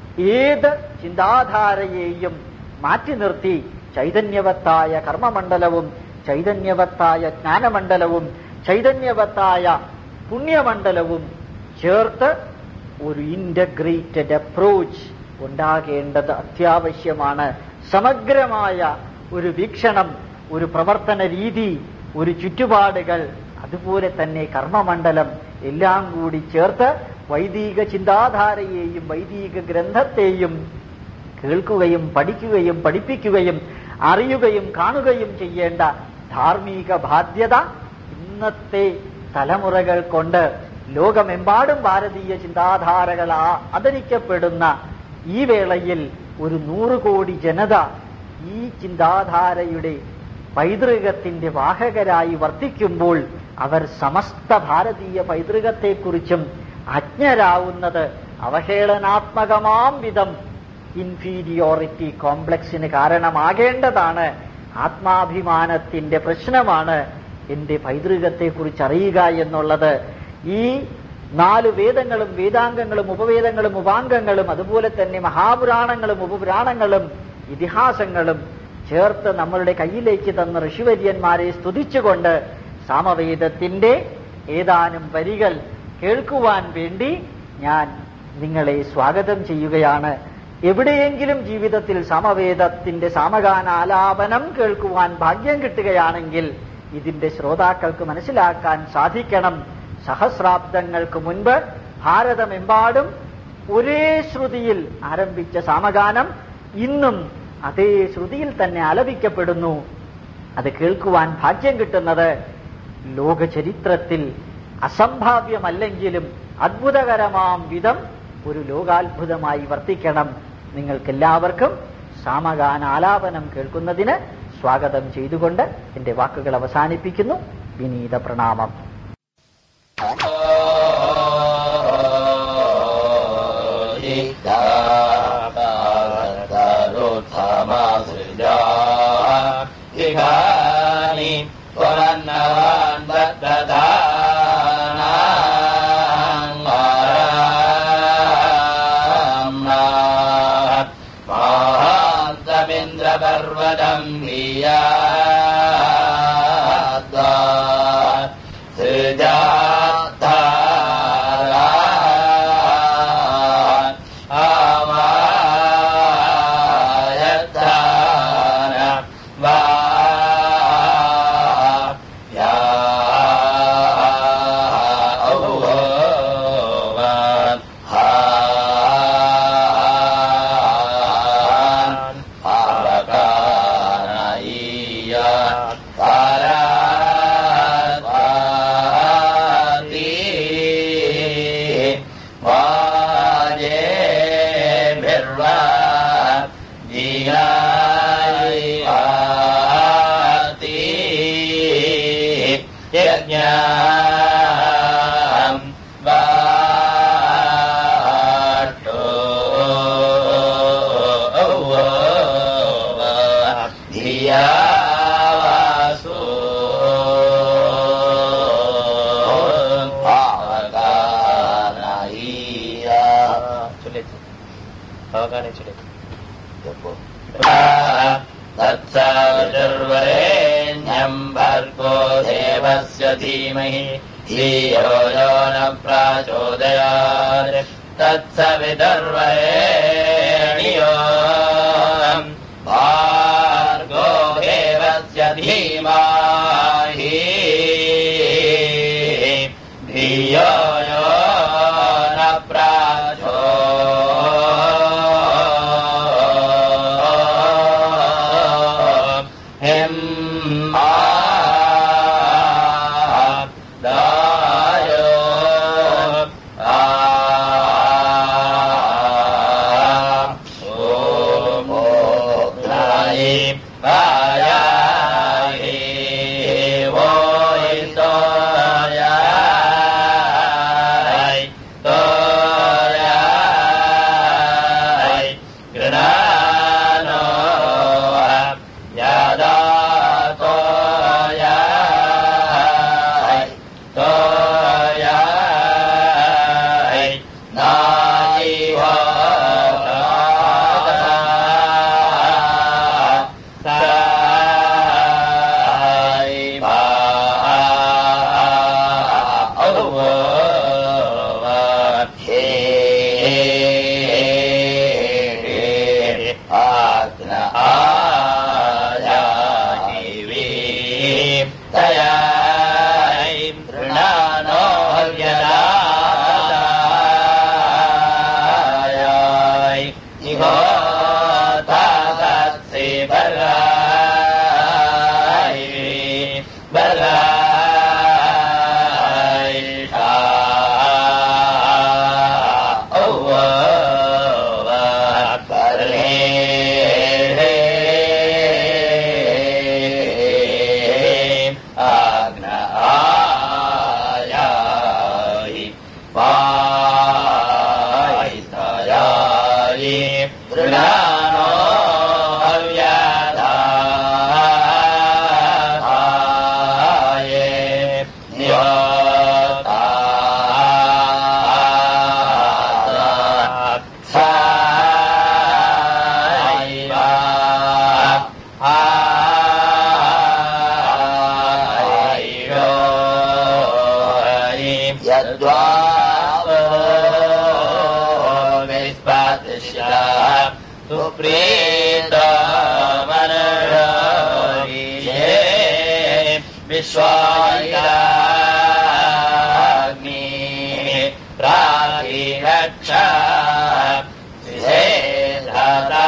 ഏത് ചിന്താധാരയെയും മാറ്റി നിർത്തി ചൈതന്യവത്തായ കർമ്മമണ്ഡലവും ചൈതന്യവത്തായ ജ്ഞാനമണ്ഡലവും ചൈതന്യവത്തായ പുണ്യമണ്ഡലവും ചേർത്ത് ഒരു ഇന്റഗ്രേറ്റഡ് അപ്രോച്ച് ഉണ്ടാകേണ്ടത് അത്യാവശ്യമാണ് സമഗ്രമായ ഒരു വീക്ഷണം ഒരു പ്രവർത്തന രീതി ഒരു ചുറ്റുപാടുകൾ അതുപോലെ തന്നെ കർമ്മമണ്ഡലം എല്ലാം കൂടി ചേർത്ത് വൈദിക ചിന്താധാരയെയും വൈദിക ഗ്രന്ഥത്തെയും കേൾക്കുകയും പഠിക്കുകയും പഠിപ്പിക്കുകയും അറിയുകയും കാണുകയും ചെയ്യേണ്ട ധാർമ്മിക ബാധ്യത ഇന്നത്തെ തലമുറകൾ കൊണ്ട് ലോകമെമ്പാടും ഭാരതീയ ചിന്താധാരകൾ ആദരിക്കപ്പെടുന്ന ഈ വേളയിൽ ഒരു നൂറ് കോടി ജനത ഈ ചിന്താധാരയുടെ പൈതൃകത്തിന്റെ വാഹകരായി വർത്തിക്കുമ്പോൾ അവർ സമസ്ത ഭാരതീയ പൈതൃകത്തെക്കുറിച്ചും അജ്ഞരാവുന്നത് അവഹേളനാത്മകമാം വിധം ഇൻഫീരിയോറിറ്റി കോംപ്ലക്സിന് കാരണമാകേണ്ടതാണ് ആത്മാഭിമാനത്തിന്റെ പ്രശ്നമാണ് എന്റെ പൈതൃകത്തെക്കുറിച്ച് അറിയുക എന്നുള്ളത് ഈ നാല് വേദങ്ങളും വേദാംഗങ്ങളും ഉപവേദങ്ങളും ഉപാംഗങ്ങളും അതുപോലെ തന്നെ മഹാപുരാണങ്ങളും ഉപപുരാണങ്ങളും ഇതിഹാസങ്ങളും ചേർത്ത് നമ്മളുടെ കയ്യിലേക്ക് തന്ന ഋഷിവര്യന്മാരെ സ്തുതിച്ചുകൊണ്ട് സാമവേദത്തിന്റെ ഏതാനും വരികൾ കേൾക്കുവാൻ വേണ്ടി ഞാൻ നിങ്ങളെ സ്വാഗതം ചെയ്യുകയാണ് എവിടെയെങ്കിലും ജീവിതത്തിൽ സമവേദത്തിന്റെ സാമഗാനാലാപനം കേൾക്കുവാൻ ഭാഗ്യം കിട്ടുകയാണെങ്കിൽ ഇതിന്റെ ശ്രോതാക്കൾക്ക് മനസ്സിലാക്കാൻ സാധിക്കണം സഹസ്രാബ്ദങ്ങൾക്ക് മുൻപ് ഭാരതമെമ്പാടും ഒരേ ശ്രുതിയിൽ ആരംഭിച്ച സാമഗാനം ഇന്നും അതേ ശ്രുതിയിൽ തന്നെ ആലപിക്കപ്പെടുന്നു അത് കേൾക്കുവാൻ ഭാഗ്യം കിട്ടുന്നത് ലോക ചരിത്രത്തിൽ അസംഭാവ്യമല്ലെങ്കിലും അത്ഭുതകരമാം വിധം ഒരു ലോകാത്ഭുതമായി വർത്തിക്കണം നിങ്ങൾക്കെല്ലാവർക്കും സാമഗാനാലാപനം കേൾക്കുന്നതിന് സ്വാഗതം ചെയ്തുകൊണ്ട് എന്റെ വാക്കുകൾ അവസാനിപ്പിക്കുന്നു വിനീത പ്രണാമം ിഖാനി പുനന്നവാൻ മഹാന്തമിന്ദ്രപർവതം സൃജാ यज्ञाम् वाटो धिया वासो भावगानाय्या ചൊല്ലിച്ചു അവകാശം ചൊല്ലിച്ചു तत्सवितुर्वरेण्यम् भर्गो देवस्य धीमहि धियो यो न प्राचोदयात् तत्सवितुर्वरेण्यो भार्गो देवस्य धीमहि धियो यो न प्राचो हिम् दायो ोग्रायि पायाहि वो तोयाय तोयाय गृणानो यदा तोयाय तोयाय नायिव साई भा हे आग्न आयाहिवी तया तृणानो व्यदाय इहो तादत्सि बलाय बलाय आग्न आयाहि पायितयायि तृणानो हव्याधाये निवता सायिवा यद्वा विस्पतिश्च सुप्रीतमनये विश्वायाग्नि प्रातिरक्ष धाता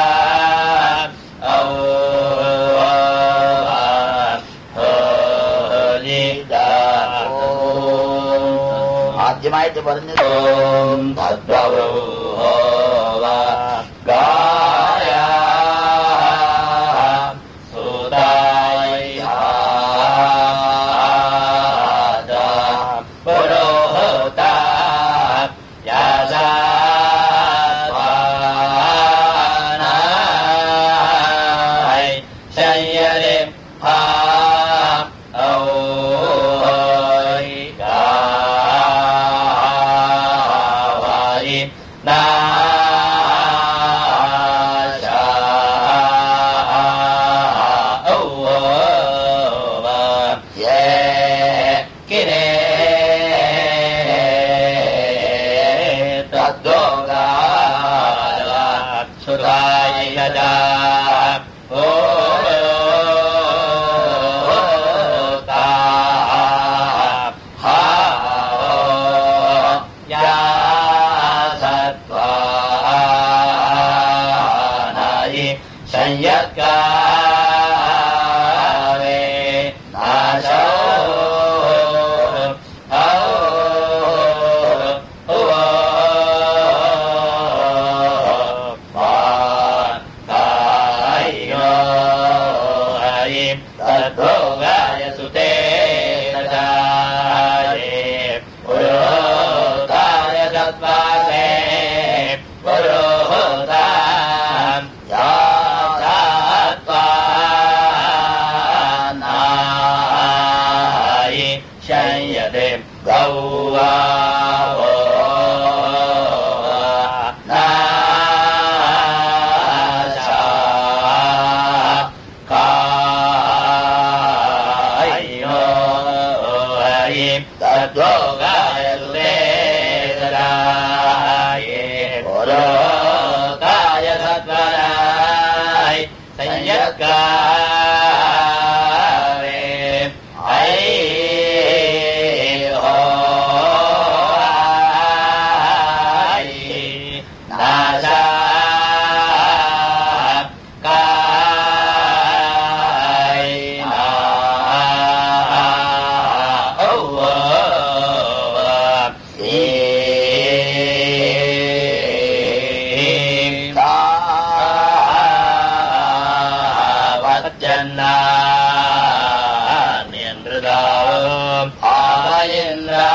ആദ്യമായിട്ട് പറഞ്ഞത് ഓം ഭദ്രവോ ഗായ സുതായ പുരോഹത ശയ്യരെ ഭാ ഔ ഗാവായി നാ กวาโวนาชาคายโยหิตัตโตกายเลสดายโอโรกายสัตวรายสัญญกาเวไอโอไอนาชากายนาโอสีกาวัจนาเนียนรดาภายินรา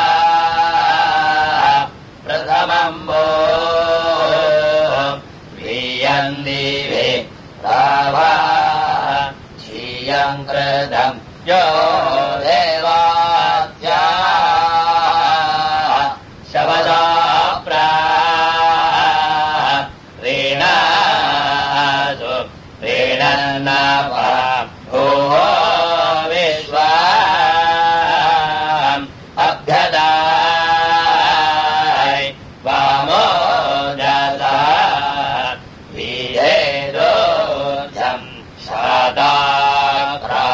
ประธมัมโบวิยันดิเวตาวาชียังกระดังโยเทวาจาชวดาปราเรนาสุเรนันนาปาโหวิสวามอัพยดายวามโมจาตาวิเดโดจัมชาตาครา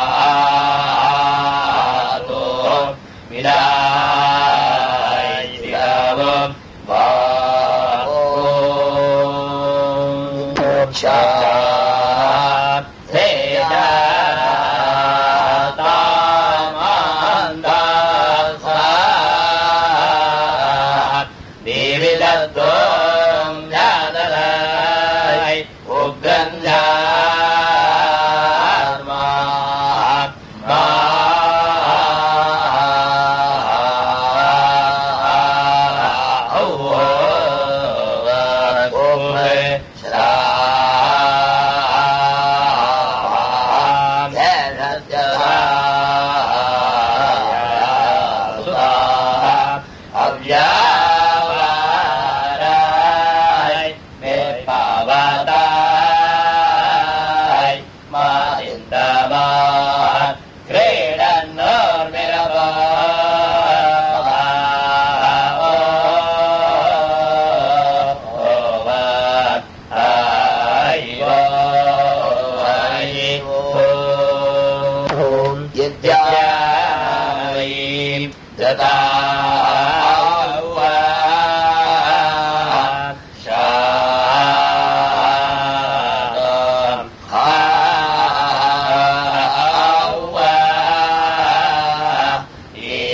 ตุวิดายสิกาวมบาโอชาเทจาตามันตาสาดิวิดัตโตญาตลายอุกัญญามามาโอ้โหโอ้เมชราแท้ทัจจาสุตาอัพยาวาไรเมปาวาตายมาอินตามาเกรดันนอร์เมรบาโอวาไอโอไอโอยิจยามิจตาวาชาดหาวาอิ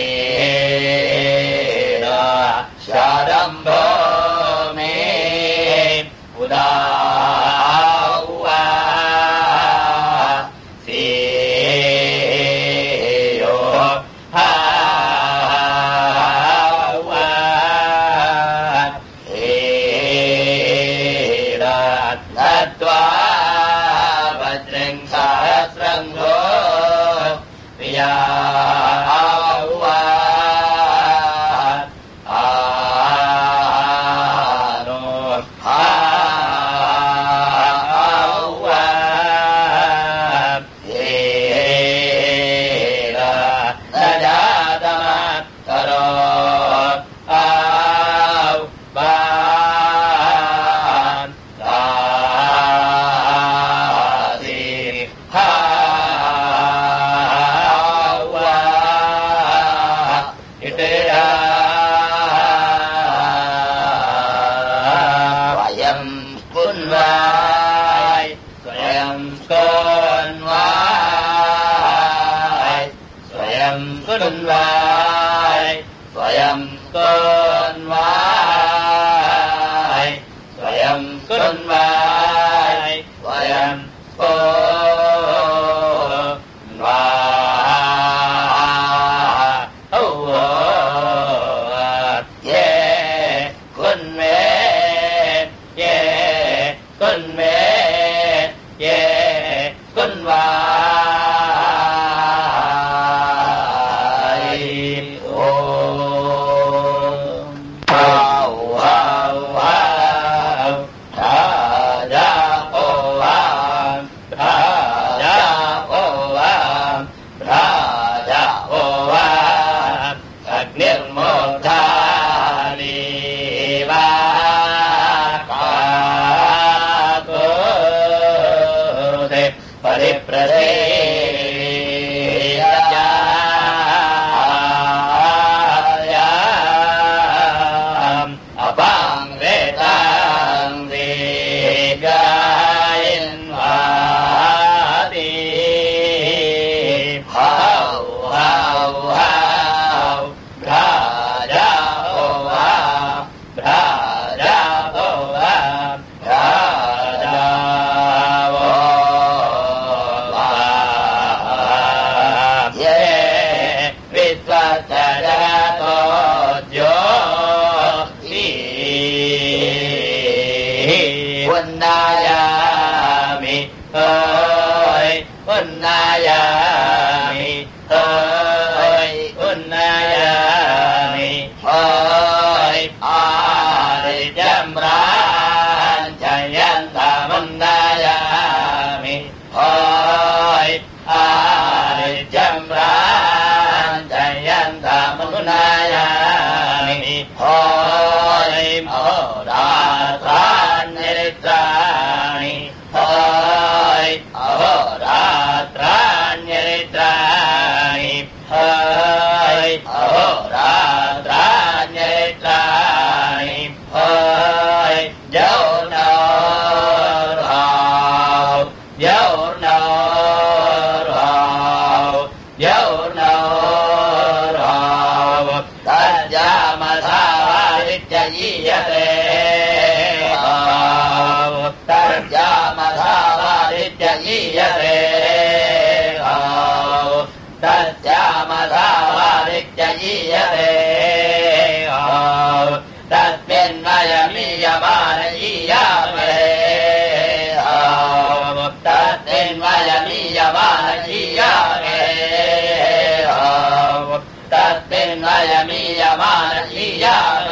นาชาดัมโบเมอุดาวาสิโยหาวาเอรานัตวาปัจจังสาสรังโฆวิยาวาอาโนหาวาเอรานาดาตมะกโรอาวบานตาสิหาวาอิเตยา Swayam kun vai Swayam kun vai Swayam kun vai Swayam kun vai Swayam kun vai Swayam kun vai Oh, oh, yeah, kun me, yeah, kun me, yeah, kun vai, จจโตโยทีพุนนายามิเอ้ยพุนนายามิเอ้ยพุนนายามิเอ้ยอาริจำรานจยันตามุนนายามิเอ้ยอาริจำรานจยันตามุนนายามิเอ้ยโมดาทานเนตรานิเอ้ยโมดาทานเนตรานิเอ้ยโมดาทานเนตรานิเอ้ยเจ้านเราเจ้านเราเจ้านเราตัญญามาทาวาริจยิยเตตัญญามาทาวาริจยิยเตตัญญามาทาวาริจยิยเตตัดเป็นมายามิยามานยิยาเมตัดเป็นมายามิยามานยิยาเมตัดเป็นมายามิยามานยิยาเม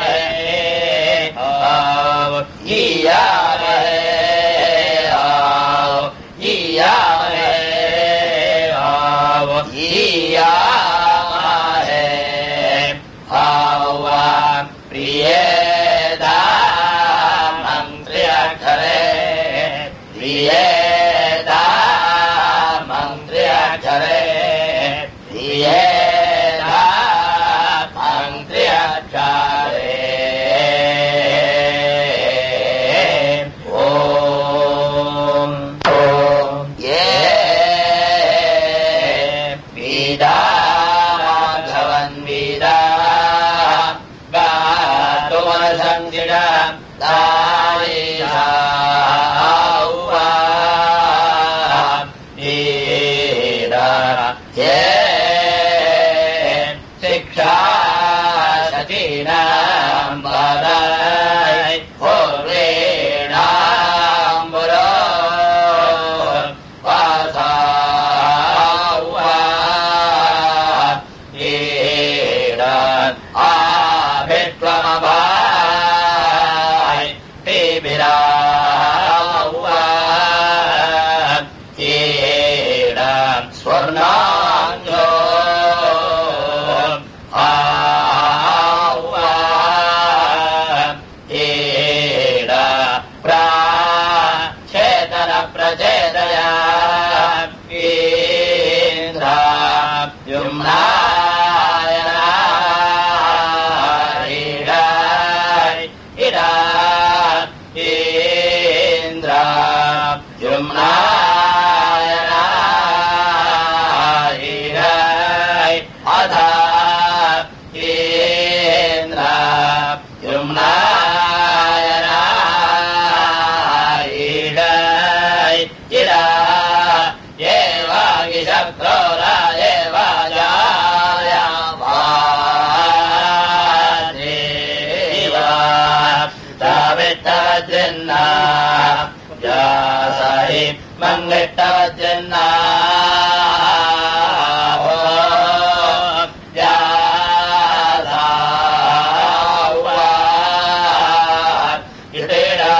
ยิยาเมยิยาเมยิยาเมภาวะปริเยดามังเตรียคเรปริเยดามังเตรียคเรปริเยดามังเตรียคเรโอมโอมเยบิดาภวันบิดา กาตุมสังกิดาตาลิสาวาอิดาเจสิกขาสตินามบาดายโหเรนามบุโรวาสาวา อิดาอาภิกรมบายปิบิดาวาอิดาสวรนังโยภาวาอิดาปราเชตนะประเจตยาอินทรายุมนายนาอิดาอิดาอินทรายุมนายนาอิดาอัฏฐาอินทรายุมนายนาอิดาอิดาเยวากิจักโตระเยวาจายาวาเทวาตาเวตาเจนายาสาหิมังเกตาเจนาโอยาสาวาอิเตดา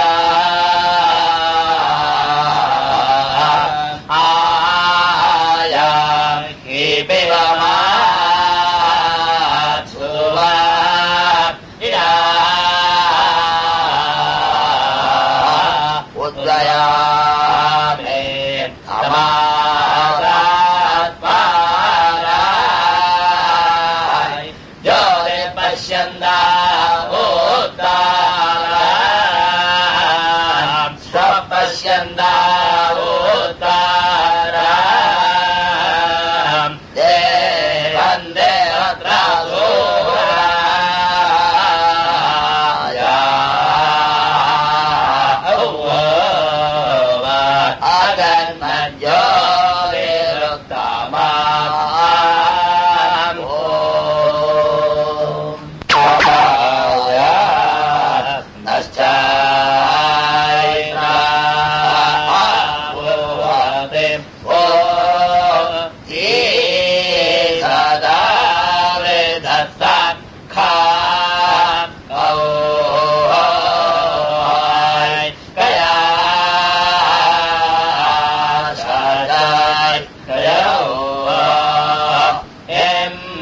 อายาคิปิวามาสุวาอิดาอุตรยาเมธรรมา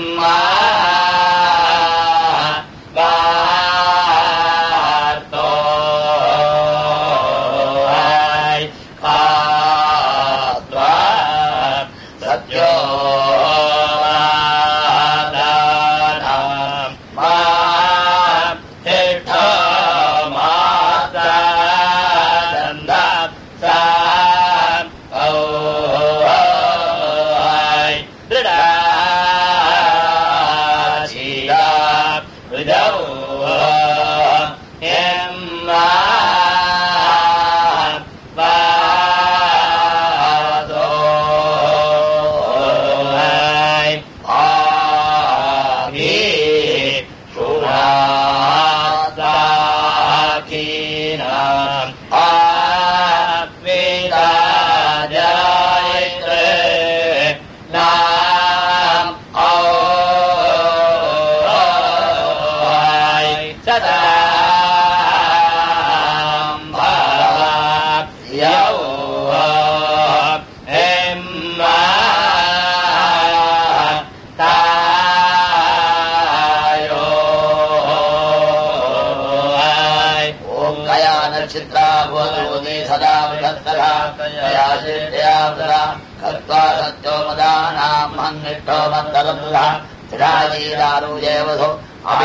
ഓം കയാ നക്ഷത്രാ ഭൂതഭൂതി സദാ വൃഹത്തരാ കയാ ശിഷ്ട്യാ വൃതാ കർത്താ സത്യോ മദാനാം മന്നിഷ്ടോ മത്തരന്തുത സ്ഥിരാജീരാരൂജേവധോ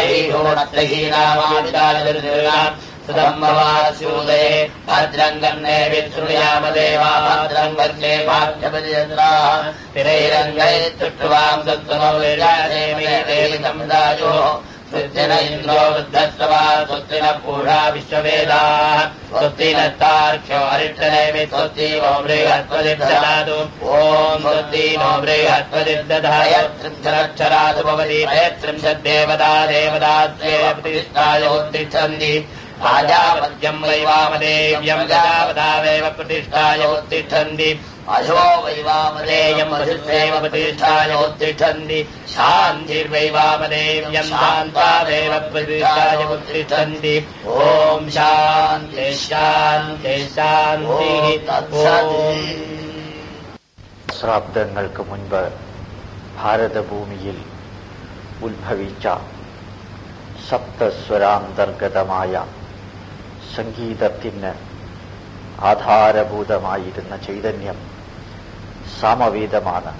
അഭീഷോണത്തഹീനാമാവിതാരതിരുനാം സുതംഭവാസ്യൂതേ ഭദ്രം കർണേ വിശ്രുയാമദേവാ ഭദ്രം കർണേ ഭാഗ്യപര്യന്ത്രാ തിരൈരംഗൈ തുഷ്ടുവാം സത്വമോ വിരാജേമേ ദേവി സമുദായോ സ്വസ്തിന ഇന്ദ്രോ വൃദ്ധസ്വവാ സ്വസ്തിന പൂഷാ വിശ്വവേദാ സ്വസ്തിനത്താർക്ഷ്യോ അരിഷ്ടനേമി സ്വസ്തിനോ ബൃഹസ്പതിർദാതു ഓം സ്വസ്തിനോ ബൃഹസ്പതിർദധായ ത്രിംശലക്ഷരാതു ഭവതി ത്രയത്രിംശദ്ദേവതാ ദേവതാസ്വേ പ്രതിഷ്ഠായ ഉത്തിഷ്ഠന്തി രാജാപദ്യം വൈവാമദേവ്യം ഗതാവതാവേവ പ്രതിഷ്ഠായ ഉത്തിഷ്ഠന്തി അശോ വൈവാമദേയം വസുദേവ പ്രതിഷ്ഠായ ഉത്തിഷ്ഠന്തി ശാന്തിർവൈവാമദേവ്യം ശാന്താദേവ പ്രതിഷ്ഠായ ഉത്തിഷ്ഠന്തി ഓം ശാന്തി ശാന്തി ശാന്തി ഓം ശാബ്ദങ്ങൾക്ക് മുൻപ് ഭാരതഭൂമിയിൽ ഉത്ഭവിച്ച സപ്തസ്വരാന്തർഗതമായ സംഗീതത്തിന് ആധാരഭൂതമായിരുന്ന ചൈതന്യം സാമവേദമാണ്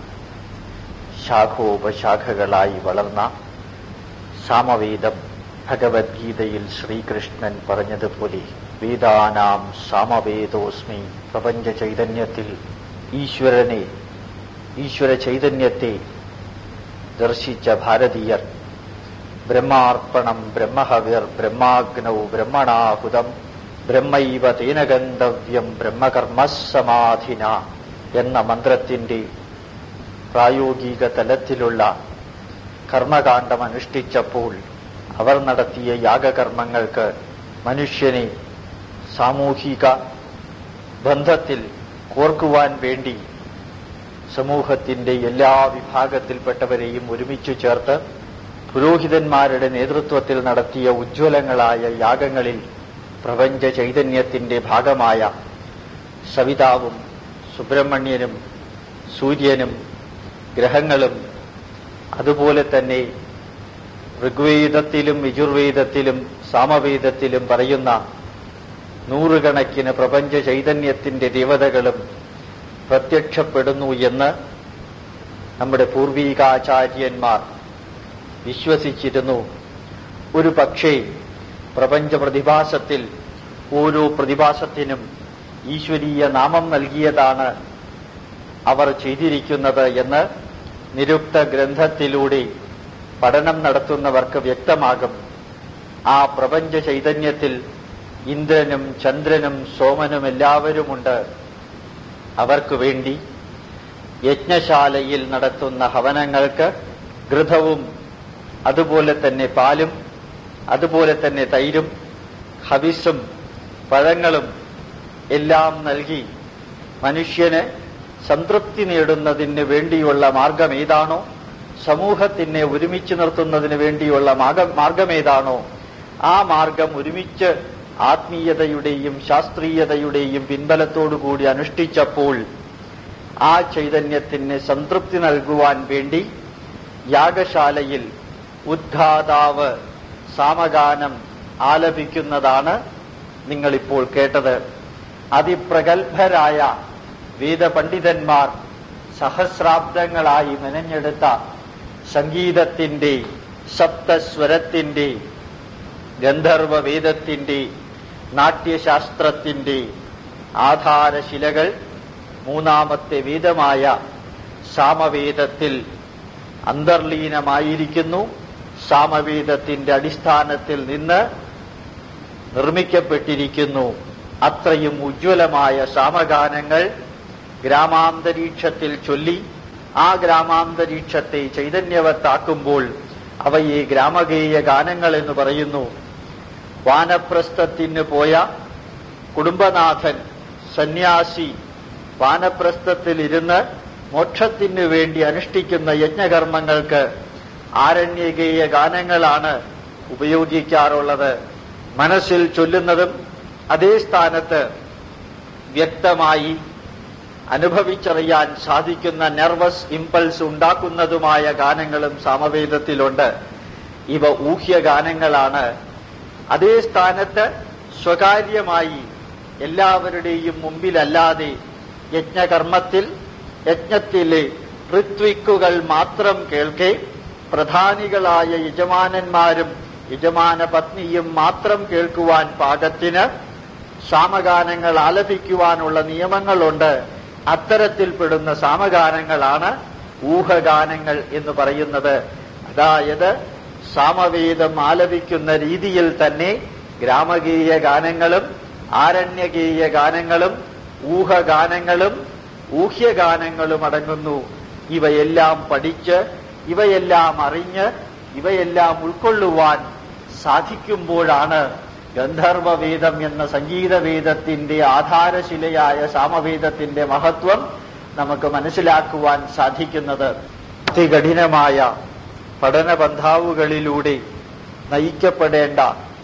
ശാഖോപശാഖകളായി വളർന്ന സാമവേദം ഭഗവത്ഗീതയിൽ ശ്രീകൃഷ്ണൻ പറഞ്ഞതുപോലെ വേദാനാം സാമവേദോസ്മി പ്രപഞ്ച ചൈതന്യത്തിൽ ഈശ്വരനെ ഈശ്വര ചൈതന്യത്തെ ദർശിച്ച ഭാരതീയർ ബ്രഹ്മാർപ്പണം ബ്രഹ്മഹവിർ ബ്രഹ്മാഗ്നൗ ബ്രഹ്മണാഹുതം ബ്രഹ്മൈവ തേന ഗന്ധവ്യം ബ്രഹ്മകർമ്മസമാധിന എന്ന മന്ത്രത്തിന്റെ പ്രായോഗിക തലത്തിലുള്ള കർമ്മകാന്ഡം അനുഷ്ഠിച്ചപ്പോൾ അവർ നടത്തിയ യാഗകർമ്മങ്ങൾക്ക് മനുഷ്യനെ സാമൂഹിക ബന്ധത്തിൽ കോർക്കുവാൻ വേണ്ടി സമൂഹത്തിന്റെ എല്ലാ വിഭാഗത്തിൽപ്പെട്ടവരെയും ഒരുമിച്ചു ചേർത്ത് പുരോഹിതന്മാരുടെ നേതൃത്വത്തിൽ നടത്തിയ ഉജ്ജ്വലങ്ങളായ യാഗങ്ങളിൽ പ്രപഞ്ച ചൈതന്യത്തിന്റെ ഭാഗമായ സവിതാവും സുബ്രഹ്മണ്യനും സൂര്യനും ഗ്രഹങ്ങളും അതുപോലെ തന്നെ ഋഗ്വേദത്തിലും യജുർവേദത്തിലും സാമവേദത്തിലും പറയുന്ന നൂറുകണക്കിന് പ്രപഞ്ച ചൈതന്യത്തിന്റെ ദേവതകളും പ്രത്യക്ഷപ്പെടുന്നു എന്ന് നമ്മുടെ പൂർവീകാചാര്യന്മാർ വിശ്വസിച്ചിരുന്നു ഒരു പക്ഷേ പ്രപഞ്ച പ്രതിഭാസത്തിൽ ഓരോ പ്രതിഭാസത്തിനും ഈശ്വരീയ നാമം നൽകിയതാണ് അവർ ചെയ്തിരിക്കുന്നത് എന്ന് നിരുക്ത ഗ്രന്ഥത്തിലൂടെ പഠനം നടത്തുന്നവർക്ക് വ്യക്തമാകും ആ പ്രപഞ്ച ചൈതന്യത്തിൽ ഇന്ദ്രനും ചന്ദ്രനും സോമനും എല്ലാവരുമുണ്ട് അവർക്ക് വേണ്ടി യജ്ഞശാലയിൽ നടത്തുന്ന ഹവനങ്ങൾക്ക് ഘൃതവും അതുപോലെ തന്നെ പാലും അതുപോലെ തന്നെ തൈരും ഹവിസും പഴങ്ങളും എല്ലാം നൽകി മനുഷ്യന് സംതൃപ്തി നേടുന്നതിന് വേണ്ടിയുള്ള മാർഗം ഏതാണോ സമൂഹത്തിനെ ഒരുമിച്ച് നിർത്തുന്നതിന് വേണ്ടിയുള്ള മാർഗ- മാർഗമേതാണോ ആ മാർഗം ഒരുമിച്ച് ആത്മീയതയുടെയും ശാസ്ത്രീയതയുടെയും പിൻബലത്തോടുകൂടി അനുഷ്ഠിച്ചപ്പോൾ ആ ചൈതന്യത്തിന് സംതൃപ്തി നൽകുവാൻ വേണ്ടി യാഗശാലയിൽ ഉദ്ഘാതാവ് സാമഗാനം ആലപിക്കുന്നതാണ് നിങ്ങളിപ്പോൾ കേട്ടത് അതിപ്രഗത്ഭരായ വേദപണ്ഡിതന്മാർ സഹസ്രാബ്ദങ്ങളായി മെനഞ്ഞെടുത്ത സംഗീതത്തിന്റെ സപ്തസ്വരത്തിന്റെ ഗന്ധർവവേദത്തിന്റെ നാട്യശാസ്ത്രത്തിന്റെ ആധാരശിലകൾ മൂന്നാമത്തെ വേദമായ സാമവേദത്തിൽ അന്തർലീനമായിരിക്കുന്നു സാമവേദത്തിന്റെ അടിസ്ഥാനത്തിൽ നിന്ന് നിർമ്മിക്കപ്പെട്ടിരിക്കുന്നു അത്രയും ഉജ്ജ്വലമായ സാമഗാനങ്ങൾ ഗ്രാമാന്തരീക്ഷത്തിൽ ചൊല്ലി ആ ഗ്രാമാന്തരീക്ഷത്തെ ചൈതന്യവത്താക്കുമ്പോൾ അവയെ ഗ്രാമഗേയ ഗാനങ്ങൾ എന്ന് പറയുന്നു വാനപ്രസ്ഥത്തിന് പോയ കുടുംബനാഥൻ സന്യാസി വാനപ്രസ്ഥത്തിലിരുന്ന് മോക്ഷത്തിനു വേണ്ടി അനുഷ്ഠിക്കുന്ന യജ്ഞകർമ്മങ്ങൾക്ക് ആരണ്യകേയ ഗാനങ്ങളാണ് ഉപയോഗിക്കാറുള്ളത് മനസ്സിൽ ചൊല്ലുന്നതും അതേ സ്ഥാനത്ത് വ്യക്തമായി അനുഭവിച്ചറിയാൻ സാധിക്കുന്ന നെർവസ് ഇമ്പൾസ് ഉണ്ടാക്കുന്നതുമായ ഗാനങ്ങളും സാമവേദത്തിലുണ്ട് ഇവ ഊഹ്യ ഗാനങ്ങളാണ് അതേ സ്ഥാനത്ത് സ്വകാര്യമായി എല്ലാവരുടെയും മുമ്പിലല്ലാതെ യജ്ഞകർമ്മത്തിൽ യജ്ഞത്തിലെ ഋത്വിക്കുകൾ മാത്രം കേൾക്കെ പ്രധാനികളായ യജമാനന്മാരും യജമാന പത്നിയും മാത്രം കേൾക്കുവാൻ പാകത്തിന് സാമഗാനങ്ങൾ ആലപിക്കുവാനുള്ള നിയമങ്ങളുണ്ട് അത്തരത്തിൽപ്പെടുന്ന സാമഗാനങ്ങളാണ് ഊഹഗാനങ്ങൾ എന്ന് പറയുന്നത് അതായത് സാമവേദം ആലപിക്കുന്ന രീതിയിൽ തന്നെ ഗ്രാമഗീയ ഗാനങ്ങളും ആരണ്യഗീയ ഗാനങ്ങളും ഊഹഗാനങ്ങളും ഊഹ്യഗാനങ്ങളും അടങ്ങുന്നു ഇവയെല്ലാം പഠിച്ച് ഇവയെല്ലാം അറിഞ്ഞ് ഇവയെല്ലാം ഉൾക്കൊള്ളുവാൻ സാധിക്കുമ്പോഴാണ് ഗന്ധർവവേദം എന്ന സംഗീതവേദത്തിന്റെ ആധാരശിലയായ സാമവേദത്തിന്റെ മഹത്വം നമുക്ക് മനസ്സിലാക്കുവാൻ സാധിക്കുന്നത് അതികഠിനമായ പഠനബന്ധാവുകളിലൂടെ നയിക്കപ്പെടേണ്ട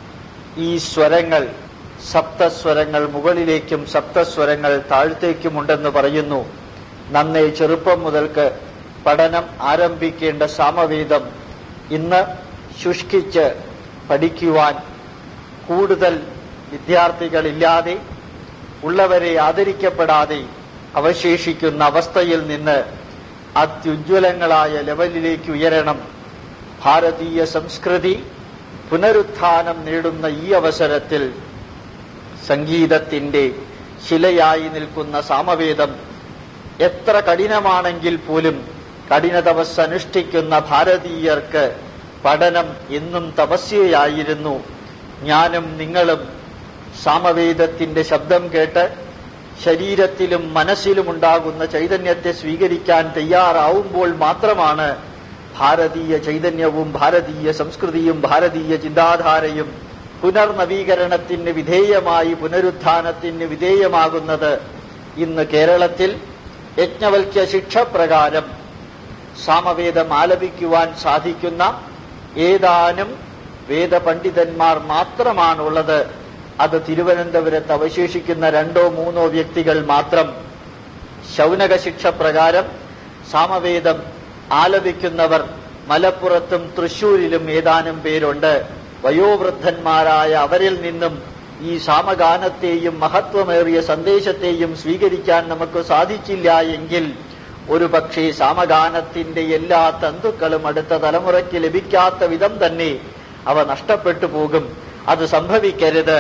ഈ സ്വരങ്ങൾ സപ്തസ്വരങ്ങൾ മുകളിലേക്കും സപ്തസ്വരങ്ങൾ താഴ്ത്തേക്കുമുണ്ടെന്ന് പറയുന്നു നന്നേ ചെറുപ്പം മുതൽക്ക് പഠനം ആരംഭിക്കേണ്ട സാമവേദം ഇന്ന് ശുഷ്കിച്ച് പഠിക്കുവാൻ കൂടുതൽ വിദ്യാർത്ഥികളില്ലാതെ ഉള്ളവരെ ആദരിക്കപ്പെടാതെ അവശേഷിക്കുന്ന അവസ്ഥയിൽ നിന്ന് അത്യുജ്വലങ്ങളായ ലെവലിലേക്ക് ഉയരണം ഭാരതീയ സംസ്കൃതി പുനരുത്ഥാനം നേടുന്ന ഈ അവസരത്തിൽ സംഗീതത്തിന്റെ ശിലയായി നിൽക്കുന്ന സാമവേദം എത്ര കഠിനമാണെങ്കിൽ പോലും കഠിന തപസ് അനുഷ്ഠിക്കുന്ന ഭാരതീയർക്ക് പഠനം എന്നും തപസ്യയായിരുന്നു ഞാനും നിങ്ങളും സാമവേദത്തിന്റെ ശബ്ദം കേട്ട് ശരീരത്തിലും മനസ്സിലും ഉണ്ടാകുന്ന ചൈതന്യത്തെ സ്വീകരിക്കാൻ തയ്യാറാവുമ്പോൾ മാത്രമാണ് ഭാരതീയ ചൈതന്യവും ഭാരതീയ സംസ്കൃതിയും ഭാരതീയ ചിന്താധാരയും പുനർനവീകരണത്തിന് വിധേയമായി പുനരുത്ഥാനത്തിന് വിധേയമാകുന്നത് ഇന്ന് കേരളത്തിൽ യജ്ഞവൽക്യ ശിക്ഷ പ്രകാരം സാമവേദം ആലപിക്കുവാൻ സാധിക്കുന്ന ഏതാനും വേദപണ്ഡിതന്മാർ മാത്രമാണുള്ളത് അത് തിരുവനന്തപുരത്ത് അവശേഷിക്കുന്ന രണ്ടോ മൂന്നോ വ്യക്തികൾ മാത്രം ശൗനക ശിക്ഷ പ്രകാരം സാമവേദം ആലപിക്കുന്നവർ മലപ്പുറത്തും തൃശൂരിലും ഏതാനും പേരുണ്ട് വയോവൃദ്ധന്മാരായ അവരിൽ നിന്നും ഈ സാമഗാനത്തെയും മഹത്വമേറിയ സന്ദേശത്തെയും സ്വീകരിക്കാൻ നമുക്ക് സാധിച്ചില്ല എങ്കിൽ ഒരു പക്ഷേ സാമഗാനത്തിന്റെ എല്ലാ തന്തുക്കളും അടുത്ത തലമുറയ്ക്ക് ലഭിക്കാത്ത വിധം തന്നെ അവ നഷ്ടപ്പെട്ടു പോകും അത് സംഭവിക്കരുത്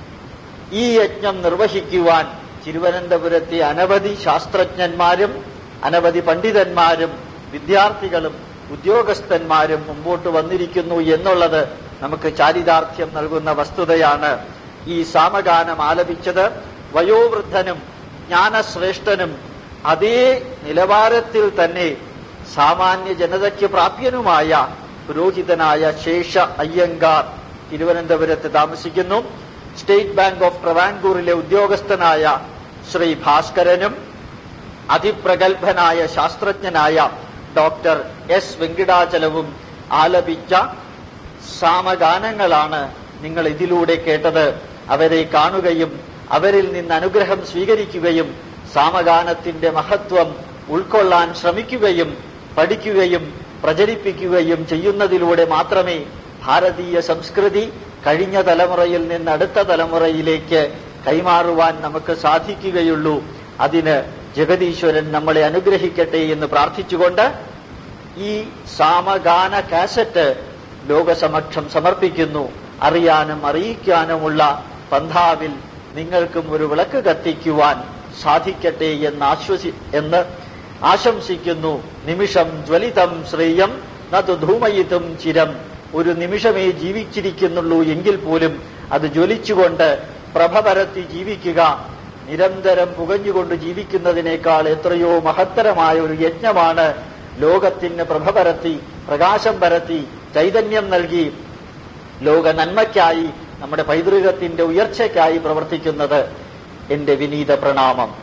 ഈ യജ്ഞം നിർവഹിക്കുവാൻ തിരുവനന്തപുരത്തെ അനവധി ശാസ്ത്രജ്ഞന്മാരും അനവധി പണ്ഡിതന്മാരും വിദ്യാർത്ഥികളും ഉദ്യോഗസ്ഥന്മാരും മുമ്പോട്ട് വന്നിരിക്കുന്നു എന്നുള്ളത് നമുക്ക് ചാരിതാർത്ഥ്യം നൽകുന്ന വസ്തുതയാണ് ഈ സാമഗാനം ആലപിച്ചത് വയോവൃദ്ധനും ജ്ഞാനശ്രേഷ്ഠനും അതേ നിലവാരത്തിൽ തന്നെ സാമാന്യ ജനതയ്ക്ക് പ്രാപ്യനുമായ പുരോഹിതനായ ശേഷ അയ്യങ്കാർ തിരുവനന്തപുരത്ത് താമസിക്കുന്നു സ്റ്റേറ്റ് ബാങ്ക് ഓഫ് ട്രവാൻകൂറിലെ ഉദ്യോഗസ്ഥനായ ശ്രീ ഭാസ്കരനും അതിപ്രഗത്ഭനായ ശാസ്ത്രജ്ഞനായ ഡോക്ടർ എസ് വെങ്കിടാചലവും ആലപിച്ച സാമഗാനങ്ങളാണ് നിങ്ങൾ ഇതിലൂടെ കേട്ടത് അവരെ കാണുകയും അവരിൽ നിന്ന് അനുഗ്രഹം സ്വീകരിക്കുകയും സാമഗാനത്തിന്റെ മഹത്വം ഉൾക്കൊള്ളാൻ ശ്രമിക്കുകയും പഠിക്കുകയും പ്രചരിപ്പിക്കുകയും ചെയ്യുന്നതിലൂടെ മാത്രമേ ഭാരതീയ സംസ്കൃതി കഴിഞ്ഞ തലമുറയിൽ നിന്ന് അടുത്ത തലമുറയിലേക്ക് കൈമാറുവാൻ നമുക്ക് സാധിക്കുകയുള്ളൂ അതിന് ജഗതീശ്വരൻ നമ്മളെ അനുഗ്രഹിക്കട്ടെ എന്ന് പ്രാർത്ഥിച്ചുകൊണ്ട് ഈ സാമഗാന കാസറ്റ് ലോകസമക്ഷം സമർപ്പിക്കുന്നു അറിയാനും അറിയിക്കാനുമുള്ള പന്ഥാവിൽ നിങ്ങൾക്കും ഒരു വിളക്ക് കത്തിക്കുവാൻ സാധിക്കട്ടെ എന്ന് ആശ്വസി എന്ന് ആശംസിക്കുന്നു നിമിഷം ജ്വലിതം ശ്രേയം നതു ധൂമയിതും ചിരം ഒരു നിമിഷമേ ജീവിച്ചിരിക്കുന്നുള്ളൂ എങ്കിൽ പോലും അത് ജ്വലിച്ചുകൊണ്ട് പ്രഭ പരത്തി ജീവിക്കുക നിരന്തരം പുകഞ്ഞുകൊണ്ട് ജീവിക്കുന്നതിനേക്കാൾ എത്രയോ മഹത്തരമായ ഒരു യജ്ഞമാണ് ലോകത്തിന് പ്രഭ പരത്തി പ്രകാശം പരത്തി ചൈതന്യം നൽകി ലോക നന്മയ്ക്കായി നമ്മുടെ പൈതൃകത്തിന്റെ ഉയർച്ചയ്ക്കായി പ്രവർത്തിക്കുന്നത് എന്റെ വിനീത പ്രണാമം